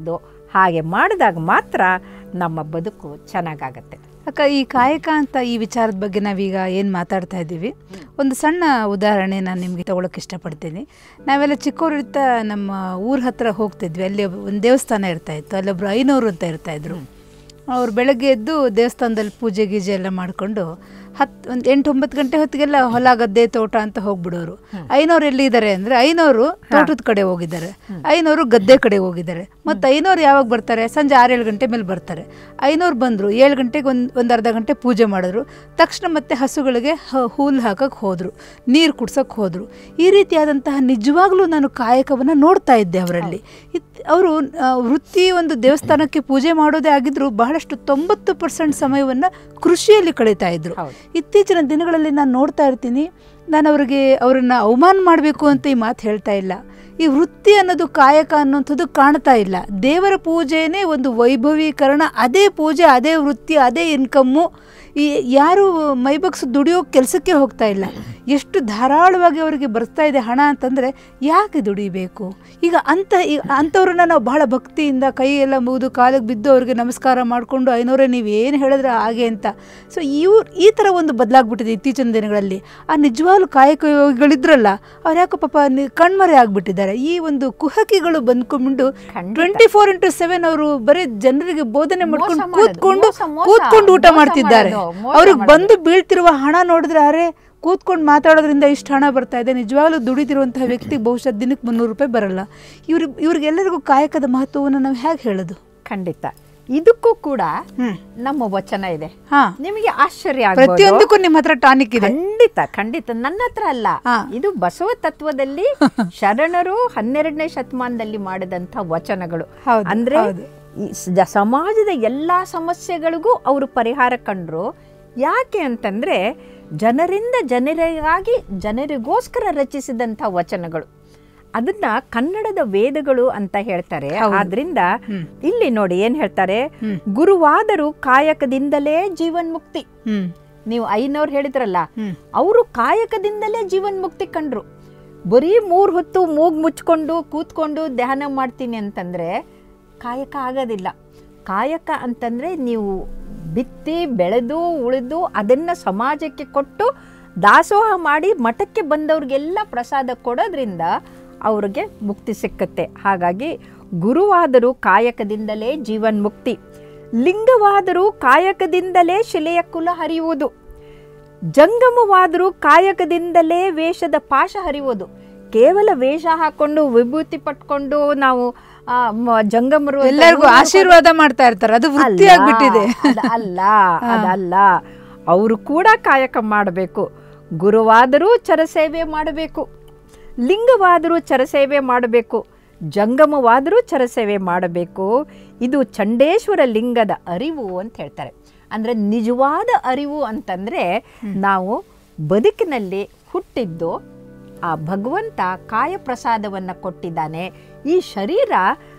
ಹಾಗೆ ಮಾಡಿದಾಗ ಮಾತ್ರ ನಮ್ಮ ಬದುಕು ಚೆನ್ನಾಗಾಗತ್ತೆ ಅಕ್ಕ ಈ ಕಾಯಕ ಅಂತ ಈ ವಿಚಾರದ ಬಗ್ಗೆ ನಾವೀಗ ಏನು ಮಾತಾಡ್ತಾ ಇದ್ದೀವಿ ಒಂದು ಸಣ್ಣ ಉದಾಹರಣೆ ನಾನು ನಿಮಗೆ ತಗೊಳಕ್ಕೆ ಇಷ್ಟಪಡ್ತೀನಿ ನಾವೆಲ್ಲ ಚಿಕ್ಕವರಿರ್ತಾ ನಮ್ಮ ಊರ ಹತ್ರ ಹೋಗ್ತಿದ್ವಿ ಅಲ್ಲಿ ಒಂದು ದೇವಸ್ಥಾನ ಇರ್ತಾ ಇತ್ತು ಅಲ್ಲೊಬ್ರು ಐನೂರು ಅಂತ ಇರ್ತಾ ಇದ್ರು ಅವ್ರು ಬೆಳಗ್ಗೆ ಎದ್ದು ದೇವಸ್ಥಾನದಲ್ಲಿ ಪೂಜೆ ಗೀಜೆ ಎಲ್ಲ ಮಾಡಿಕೊಂಡು ಹತ್ತು ಒಂದು ಎಂಟು ಒಂಬತ್ತು ಗಂಟೆ ಹೊತ್ತಿಗೆಲ್ಲ ಹೊಲ ಗದ್ದೆ ತೋಟ ಅಂತ ಹೋಗ್ಬಿಡೋರು ಐನೋರು ಎಲ್ಲಿದ್ದಾರೆ ಅಂದರೆ ಐನೋರು ತೋಟದ ಕಡೆ ಹೋಗಿದ್ದಾರೆ ಐನೋರು ಗದ್ದೆ ಕಡೆ ಹೋಗಿದ್ದಾರೆ ಮತ್ತು ಐನೋರು ಯಾವಾಗ ಬರ್ತಾರೆ ಸಂಜೆ ಆರೇಳು ಗಂಟೆ ಮೇಲೆ ಬರ್ತಾರೆ ಐನೋರು ಬಂದರು ಏಳು ಗಂಟೆಗೆ ಒಂದು ಒಂದು ಅರ್ಧ ಗಂಟೆ ಪೂಜೆ ಮಾಡಿದ್ರು ತಕ್ಷಣ ಮತ್ತೆ ಹಸುಗಳಿಗೆ ಹ- ಹುಲ್ಲು ಹಾಕಕ್ಕೆ ಹೋದರು ನೀರು ಕುಡ್ಸೋಕ್ಕೆ ಹೋದರು ಈ ರೀತಿಯಾದಂತಹ ನಿಜವಾಗ್ಲೂ ನಾನು ಕಾಯಕವನ್ನು ನೋಡ್ತಾ ಇದ್ದೆ ಅವರಲ್ಲಿ ಅವರು ವೃತ್ತಿ ಒಂದು ದೇವಸ್ಥಾನಕ್ಕೆ ಪೂಜೆ ಮಾಡೋದೇ ಆಗಿದ್ರು ಬಹಳಷ್ಟು ತೊಂಬತ್ತು ಪರ್ಸೆಂಟ್ ಸಮಯವನ್ನು ಕೃಷಿಯಲ್ಲಿ ಕಳೀತಾ ಇದ್ರು ಹೌದು. ಇತ್ತೀಚಿನ ದಿನಗಳಲ್ಲಿ ನಾನು ನೋಡ್ತಾ ಇರ್ತೀನಿ ನಾನು ಅವರಿಗೆ ಅವರನ್ನು ಅವಮಾನ ಮಾಡಬೇಕು ಅಂತ ಈ ಮಾತು ಹೇಳ್ತಾ ಇಲ್ಲ ಈ ವೃತ್ತಿ ಅನ್ನೋದು ಕಾಯಕ ಅನ್ನೋಂಥದ್ದು ಕಾಣ್ತಾ ಇಲ್ಲ ದೇವರ ಪೂಜೆನೇ ಒಂದು ವೈಭವೀಕರಣ ಅದೇ ಪೂಜೆ ಅದೇ ವೃತ್ತಿ ಅದೇ ಇನ್ಕಮ್ಮು ಈ ಯಾರು ಮೈಬಗ್ಸು ದುಡಿಯೋ ಕೆಲಸಕ್ಕೆ ಹೋಗ್ತಾ ಇಲ್ಲ ಎಷ್ಟು ಧಾರಾಳವಾಗಿ ಅವರಿಗೆ ಬರ್ತಾ ಇದೆ ಹಣ ಅಂತಂದರೆ ಯಾಕೆ ದುಡಿಬೇಕು ಈಗ ಅಂಥ ಈಗ ಅಂಥವ್ರನ್ನ ನಾವು ಬಹಳ ಭಕ್ತಿಯಿಂದ ಕೈ ಎಲ್ಲ ಮುಗಿದು ಕಾಲಿಗೆ ಬಿದ್ದು ಅವ್ರಿಗೆ ನಮಸ್ಕಾರ ಮಾಡಿಕೊಂಡು ಐನೂರೇ ನೀವು ಏನು ಹೇಳಿದ್ರೆ ಹಾಗೆ ಅಂತ ಸೊ ಇವ್ರು ಈ ಥರ ಒಂದು ಬದಲಾಗ್ಬಿಟ್ಟಿದೆ ಇತ್ತೀಚಿನ ದಿನಗಳಲ್ಲಿ ಆ ನಿಜವಾಗ್ಲೂ ಕಾಯಕ ಯೋಗಿಗಳಿದ್ರಲ್ಲ ಅವ್ರು ಯಾಕೋ ಪಾಪ ನಿ- ಕಣ್ಮರೆ ಆಗ್ಬಿಟ್ಟಿದ್ದಾರೆ ಈ ಒಂದು ಕುಹಕಿಗಳು ಬಂದ್ಕೊಂಡು ಖಂಡಿತ. ಟ್ವೆಂಟಿ ಫೋರ್ ಇಂಟು ಸೆವೆನ್ ಅವರು ಬರೀ ಜನರಿಗೆ ಬೋಧನೆ ಮಾಡ್ಕೊಂಡು ಮಾಡೋದು, ಕೂತ್ಕೊಂಡು ಮೋಸ, ಮೋಸ, ಕೂತ್ಕೊಂಡು ಊಟ ಮೋಸ ಮಾಡ್ತಿದ್ದಾರೆ ಮಾಡೋದು, ಮೋಸ ಅವ್ರಿಗೆ ಮಾಡೋದು. ಬಂದು ಬೀಳ್ತಿರುವ ಹಣ ನೋಡಿದ್ರೆ ಅರೆ ಕೂತ್ಕೊಂಡು ಮಾತಾಡೋದ್ರಿಂದ ಇಷ್ಟು ಹಣ ಬರ್ತಾ ಇದೆ ನಿಜವಾಗ್ಲೂ ದುಡಿತಿರುವಂತಹ ವ್ಯಕ್ತಿ ಬಹುಶಃ ದಿನಕ್ಕೆ ಮುನ್ನೂರು ರೂಪಾಯಿ ಬರಲ್ಲ ಇವ್ರ ಇವ್ರಿಗೆಲ್ಲರಿಗೂ ಕಾಯಕದ ಮಹತ್ವವನ್ನು ನಾವು ಹೇಗೆ ಹೇಳೋದು ಖಂಡಿತ ಇದಕ್ಕೂ ಕೂಡ ಹ್ಮ್ ನಮ್ಮ ವಚನ ಇದೆ ಹಾ ನಿಮಗೆ ಆಶ್ಚರ್ಯ ಆಗ್ಬೋದು. ಪ್ರತಿಯೊಂದಕ್ಕೂ ನಿಮ್ಮ ಹತ್ರ ಟಾನಿಕ್ ಇದೆ ಖಂಡಿತ ಖಂಡಿತ ನನ್ನ ಹತ್ರ ಅಲ್ಲ ಹಾ. ಇದು ಬಸವ ತತ್ವದಲ್ಲಿ ಶರಣರು ಹನ್ನೆರಡನೇ ಶತಮಾನದಲ್ಲಿ ಮಾಡಿದಂಥ ವಚನಗಳು ಹೌದು, ಅಂದ್ರೆ ಹೌದು. ಈ ಸ- ಸಮಾಜದ ಎಲ್ಲಾ ಸಮಸ್ಯೆಗಳಿಗೂ ಅವರು ಪರಿಹಾರ ಕಂಡ್ರು ಯಾಕೆ ಅಂತಂದ್ರೆ ಜನರಿಂದ ಜನರಿಗಾಗಿ ಜನರಿಗೋಸ್ಕರ ರಚಿಸಿದಂಥ ವಚನಗಳು ಅದನ್ನ ಕನ್ನಡದ ವೇದಗಳು ಅಂತ ಹೇಳ್ತಾರೆ ಆದ್ರಿಂದ ಇಲ್ಲಿ ನೋಡಿ ಏನ್ ಹೇಳ್ತಾರೆ ಗುರುವಾದರೂ ಕಾಯಕದಿಂದಲೇ ಜೀವನ್ಮುಕ್ತಿ ಹ್ಮ್ ನೀವು ಐನವ್ರು ಹೇಳಿದ್ರಲ್ಲ ಹ್ಮ್. ಅವರು ಕಾಯಕದಿಂದಲೇ ಜೀವನ್ಮುಕ್ತಿ ಕಂಡ್ರು ಬರೀ ಮೂರ್ ಹೊತ್ತು ಮೂಗ್ ಮುಚ್ಕೊಂಡು ಕೂತ್ಕೊಂಡು ಧ್ಯಾನ ಮಾಡ್ತೀನಿ ಅಂತಂದ್ರೆ ಕಾಯಕ ಆಗೋದಿಲ್ಲ ಕಾಯಕ ಅಂತಂದ್ರೆ ನೀವು ಬಿತ್ತಿ ಬೆಳೆದು ಉಳಿದು ಅದನ್ನ ಸಮಾಜಕ್ಕೆ ಕೊಟ್ಟು ದಾಸೋಹ ಮಾಡಿ ಮಠಕ್ಕೆ ಬಂದವ್ರಿಗೆಲ್ಲ ಪ್ರಸಾದ ಕೊಡೋದ್ರಿಂದ ಅವ್ರಿಗೆ ಮುಕ್ತಿ ಸಿಕ್ಕತ್ತೆ ಹಾಗಾಗಿ ಗುರುವಾದರೂ ಕಾಯಕದಿಂದಲೇ ಜೀವನ್ಮುಕ್ತಿ ಲಿಂಗವಾದರೂ ಕಾಯಕದಿಂದಲೇ ಶಿಲೆಯ ಕುಲ ಹರಿಯುವುದು ಜಂಗಮವಾದರೂ ಕಾಯಕದಿಂದಲೇ ವೇಷದ ಪಾಶ ಹರಿಯುವುದು ಕೇವಲ ವೇಷ ಹಾಕೊಂಡು ವಿಭೂತಿ ಪಟ್ಕೊಂಡು ನಾವು ಆ, ಮ- ಜಂಗಮರು ಅಂತ ಎಲ್ಲರಿಗೂ ಇವ್ರು ಆಶೀರ್ವಾದ ಮಾಡ್ತಾ ಇರ್ತಾರೆ ಅದು ವೃತ್ತಿ ಅಲ್ಲ, ಆಗ್ಬಿಟ್ಟಿದೆ ಅದ- ಅಲ್ಲ ಅದಲ್ಲ ಅವರು ಕೂಡ ಕಾಯಕ ಮಾಡಬೇಕು ಗುರುವಾದರೂ ಚರಸೇವೆ ಮಾಡಬೇಕು ಲಿಂಗವಾದರೂ ಚರಸೇವೆ ಮಾಡಬೇಕು ಜಂಗಮವಾದರೂ ಚರಸೇವೆ ಮಾಡಬೇಕು ಇದು ಚಂಡೇಶ್ವರ ಲಿಂಗದ ಅರಿವು ಅಂತ ಹೇಳ್ತಾರೆ ಅಂದರೆ ನಿಜವಾದ ಅರಿವು ಅಂತಂದರೆ ನಾವು ಬದುಕಿನಲ್ಲಿ ಹುಟ್ಟಿದ್ದು ಆ ಭಗವಂತ ಕಾಯ ಪ್ರಸಾದವನ್ನು ಕೊಟ್ಟಿದ್ದಾನೆ ಈ ಶರೀರ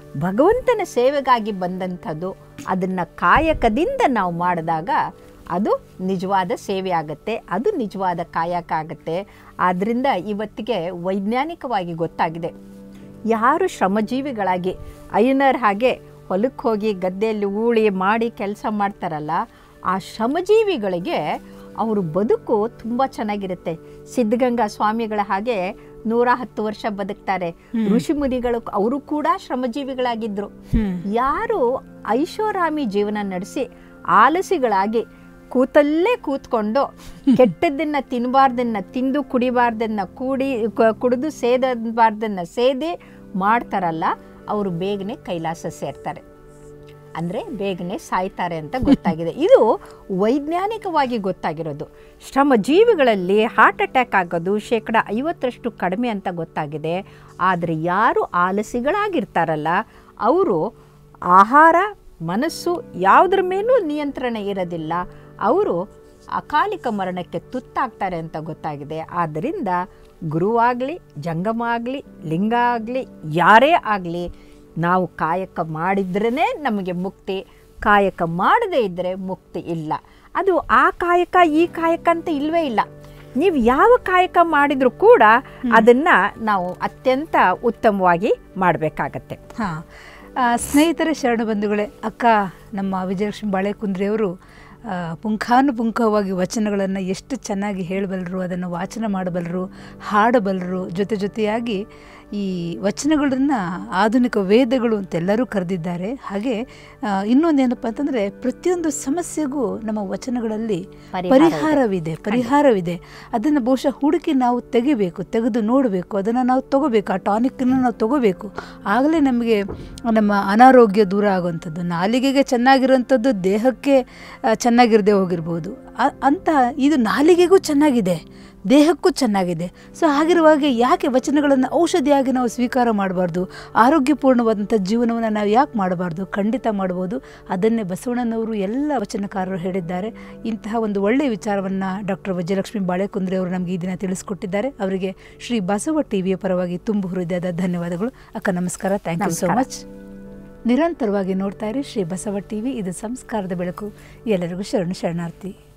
ಭಗವಂತನ ಸೇವೆಗಾಗಿ ಬಂದಂಥದ್ದು ಅದನ್ನು ಕಾಯಕದಿಂದ ನಾವು ಮಾಡಿದಾಗ ಅದು ನಿಜವಾದ ಸೇವೆ ಆಗುತ್ತೆ ಅದು ನಿಜವಾದ ಕಾಯಕ ಆಗುತ್ತೆ ಆದ್ದರಿಂದ ಇವತ್ತಿಗೆ ವೈಜ್ಞಾನಿಕವಾಗಿ ಗೊತ್ತಾಗಿದೆ ಯಾರು ಶ್ರಮಜೀವಿಗಳಾಗಿ ಅಯ್ಯನರ್ ಹಾಗೆ ಹೊಲಕ್ಕೆ ಹೋಗಿ ಗದ್ದೆಯಲ್ಲಿ ಊಳಿ ಮಾಡಿ ಕೆಲಸ ಮಾಡ್ತಾರಲ್ಲ ಆ ಶ್ರಮಜೀವಿಗಳಿಗೆ ಅವ್ರ ಬದುಕು ತುಂಬ ಚೆನ್ನಾಗಿರುತ್ತೆ ಸಿದ್ಧಗಂಗಾ ಸ್ವಾಮಿಗಳ ಹಾಗೆ ನೂರ ಹತ್ತು ವರ್ಷ ಬದುಕ್ತಾರೆ ಋಷಿ ಮುನಿಗಳು ಅವರು ಕೂಡ ಶ್ರಮಜೀವಿಗಳಾಗಿದ್ರು ಹ್ಮ್ ಯಾರು ಐಷಾರಾಮಿ ಜೀವನ ನಡೆಸಿ ಆಲಸಿಗಳಾಗಿ ಕೂತಲ್ಲೇ ಕೂತ್ಕೊಂಡು ಕೆಟ್ಟದ್ದನ್ನ ತಿನ್ನಬಾರ್ದನ್ನ ತಿಂದು ಕುಡಿಬಾರ್ದನ್ನ ಕೂಡಿ ಕ- ಕುಡಿದು ಸೇದಬಾರ್ದನ್ನ ಸೇದಿ ಮಾಡ್ತಾರಲ್ಲ ಅವರು ಬೇಗನೆ ಕೈಲಾಸ ಸೇರ್ತಾರೆ ಅಂದರೆ ಬೇಗನೆ ಸಾಯ್ತಾರೆ ಅಂತ ಗೊತ್ತಾಗಿದೆ ಇದು ವೈಜ್ಞಾನಿಕವಾಗಿ ಗೊತ್ತಾಗಿರೋದು ಶ್ರಮಜೀವಿಗಳಲ್ಲಿ ಹಾರ್ಟ್ ಅಟ್ಯಾಕ್ ಆಗೋದು ಶೇಕಡ ಐವತ್ತರಷ್ಟು ಕಡಿಮೆ ಅಂತ ಗೊತ್ತಾಗಿದೆ ಆದರೆ ಯಾರು ಆಲಸಿಗಳಾಗಿರ್ತಾರಲ್ಲ ಅವರು ಆಹಾರ ಮನಸ್ಸು ಯಾವುದ್ರ ಮೇಲೂ ನಿಯಂತ್ರಣ ಇರೋದಿಲ್ಲ ಅವರು ಅಕಾಲಿಕ ಮರಣಕ್ಕೆ ತುತ್ತಾಗ್ತಾರೆ ಅಂತ ಗೊತ್ತಾಗಿದೆ ಆದ್ದರಿಂದ ಗುರುವಾಗಲಿ ಜಂಗಮ ಆಗಲಿ ಲಿಂಗ ಆಗಲಿ ಯಾರೇ ಆಗಲಿ ನಾವು ಕಾಯಕ ಮಾಡಿದ್ರೇ ನಮಗೆ ಮುಕ್ತಿ ಕಾಯಕ ಮಾಡದೇ ಇದ್ದರೆ ಮುಕ್ತಿ ಇಲ್ಲ ಅದು ಆ ಕಾಯಕ ಈ ಕಾಯಕ ಅಂತ ಇಲ್ವೇ ಇಲ್ಲ ನೀವು ಯಾವ ಕಾಯಕ ಮಾಡಿದರೂ ಕೂಡ ಅದನ್ನು ನಾವು ಅತ್ಯಂತ ಉತ್ತಮವಾಗಿ ಮಾಡಬೇಕಾಗತ್ತೆ ಹಾಂ ಆ, ಸ್ನೇಹಿತರೆ ಶರಣ ಬಂಧುಗಳೇ ಅಕ್ಕ ನಮ್ಮ ವಿಜಯಲಕ್ಷ್ಮಿ ಬಾಳೆಕುಂದ್ರಿಯವರು ಆ, ಪುಂಖಾನುಪುಂಖವಾಗಿ ವಚನಗಳನ್ನು ಎಷ್ಟು ಚೆನ್ನಾಗಿ ಹೇಳಬಲ್ಲರು ಅದನ್ನು ವಾಚನ ಮಾಡಬಲ್ಲರು ಹಾಡಬಲ್ಲರು ಜೊತೆ ಜೊತೆಯಾಗಿ ಈ ವಚನಗಳನ್ನು ಆಧುನಿಕ ವೇದಗಳು ಅಂತೆಲ್ಲರೂ ಕರೆದಿದ್ದಾರೆ ಹಾಗೆ ಆ, ಇನ್ನೊಂದೇನಪ್ಪ ಅಂತಂದರೆ ಪ್ರತಿಯೊಂದು ಸಮಸ್ಯೆಗೂ ನಮ್ಮ ವಚನಗಳಲ್ಲಿ ಪರಿಹಾರ ಪರಿಹಾರವಿದೆ ಪರಿಹಾರವಿದೆ ಅದನ್ನು ಬಹುಶಃ ಹುಡುಕಿ ನಾವು ತೆಗಿಬೇಕು ತೆಗೆದು ನೋಡಬೇಕು ಅದನ್ನು ನಾವು ತಗೋಬೇಕು ಆ ಟಾನಿಕ್ಕನ್ನು ನಾವು ತಗೋಬೇಕು ಆಗಲೇ ನಮಗೆ ನಮ್ಮ ಅನಾರೋಗ್ಯ ದೂರ ಆಗುವಂಥದ್ದು ನಾಲಿಗೆಗೆ ಚೆನ್ನಾಗಿರುವಂಥದ್ದು ದೇಹಕ್ಕೆ ಆ, ಚೆನ್ನಾಗಿರದೆ ಹೋಗಿರ್ಬೋದು ಆ- ಅಂತ ಇದು ನಾಲಿಗೆಗೂ ಚೆನ್ನಾಗಿದೆ ದೇಹಕ್ಕೂ ಚೆನ್ನಾಗಿದೆ ಸೊ ಹಾಗಿರುವಾಗ ಯಾಕೆ ವಚನಗಳನ್ನು ಔಷಧಿಯಾಗಿ ನಾವು ಸ್ವೀಕಾರ ಮಾಡಬಾರ್ದು ಆರೋಗ್ಯಪೂರ್ಣವಾದಂಥ ಜೀವನವನ್ನು ನಾವು ಯಾಕೆ ಮಾಡಬಾರ್ದು ಖಂಡಿತ ಮಾಡ್ಬೋದು ಅದನ್ನೇ ಬಸವಣ್ಣನವರು ಎಲ್ಲ ವಚನಕಾರರು ಹೇಳಿದ್ದಾರೆ ಇಂತಹ ಒಂದು ಒಳ್ಳೆಯ ವಿಚಾರವನ್ನು ಡಾಕ್ಟರ್ ವಿಜಯಲಕ್ಷ್ಮಿ ಬಾಳೆಕುಂದ್ರಿ ಅವರು ನಮಗೆ ಈ ದಿನ ತಿಳಿಸ್ಕೊಟ್ಟಿದ್ದಾರೆ ಅವರಿಗೆ ಶ್ರೀ ಬಸವ ಟಿವಿಯ ಪರವಾಗಿ ತುಂಬು ಹೃದಯದ ಧನ್ಯವಾದಗಳು ಅಕ್ಕ ನಮಸ್ಕಾರ ಥ್ಯಾಂಕ್ ಯು ಸೋ ನಮಸ್ಕಾರ. ಮಚ್ ನಿರಂತರವಾಗಿ ನೋಡ್ತಾ ಇರಿ ಶ್ರೀ ಬಸವ ಟಿವಿ ಇದು ಸಂಸ್ಕಾರದ ಬೆಳಕು ಎಲ್ಲರಿಗೂ ಶರಣು ಶರಣಾರ್ಥಿ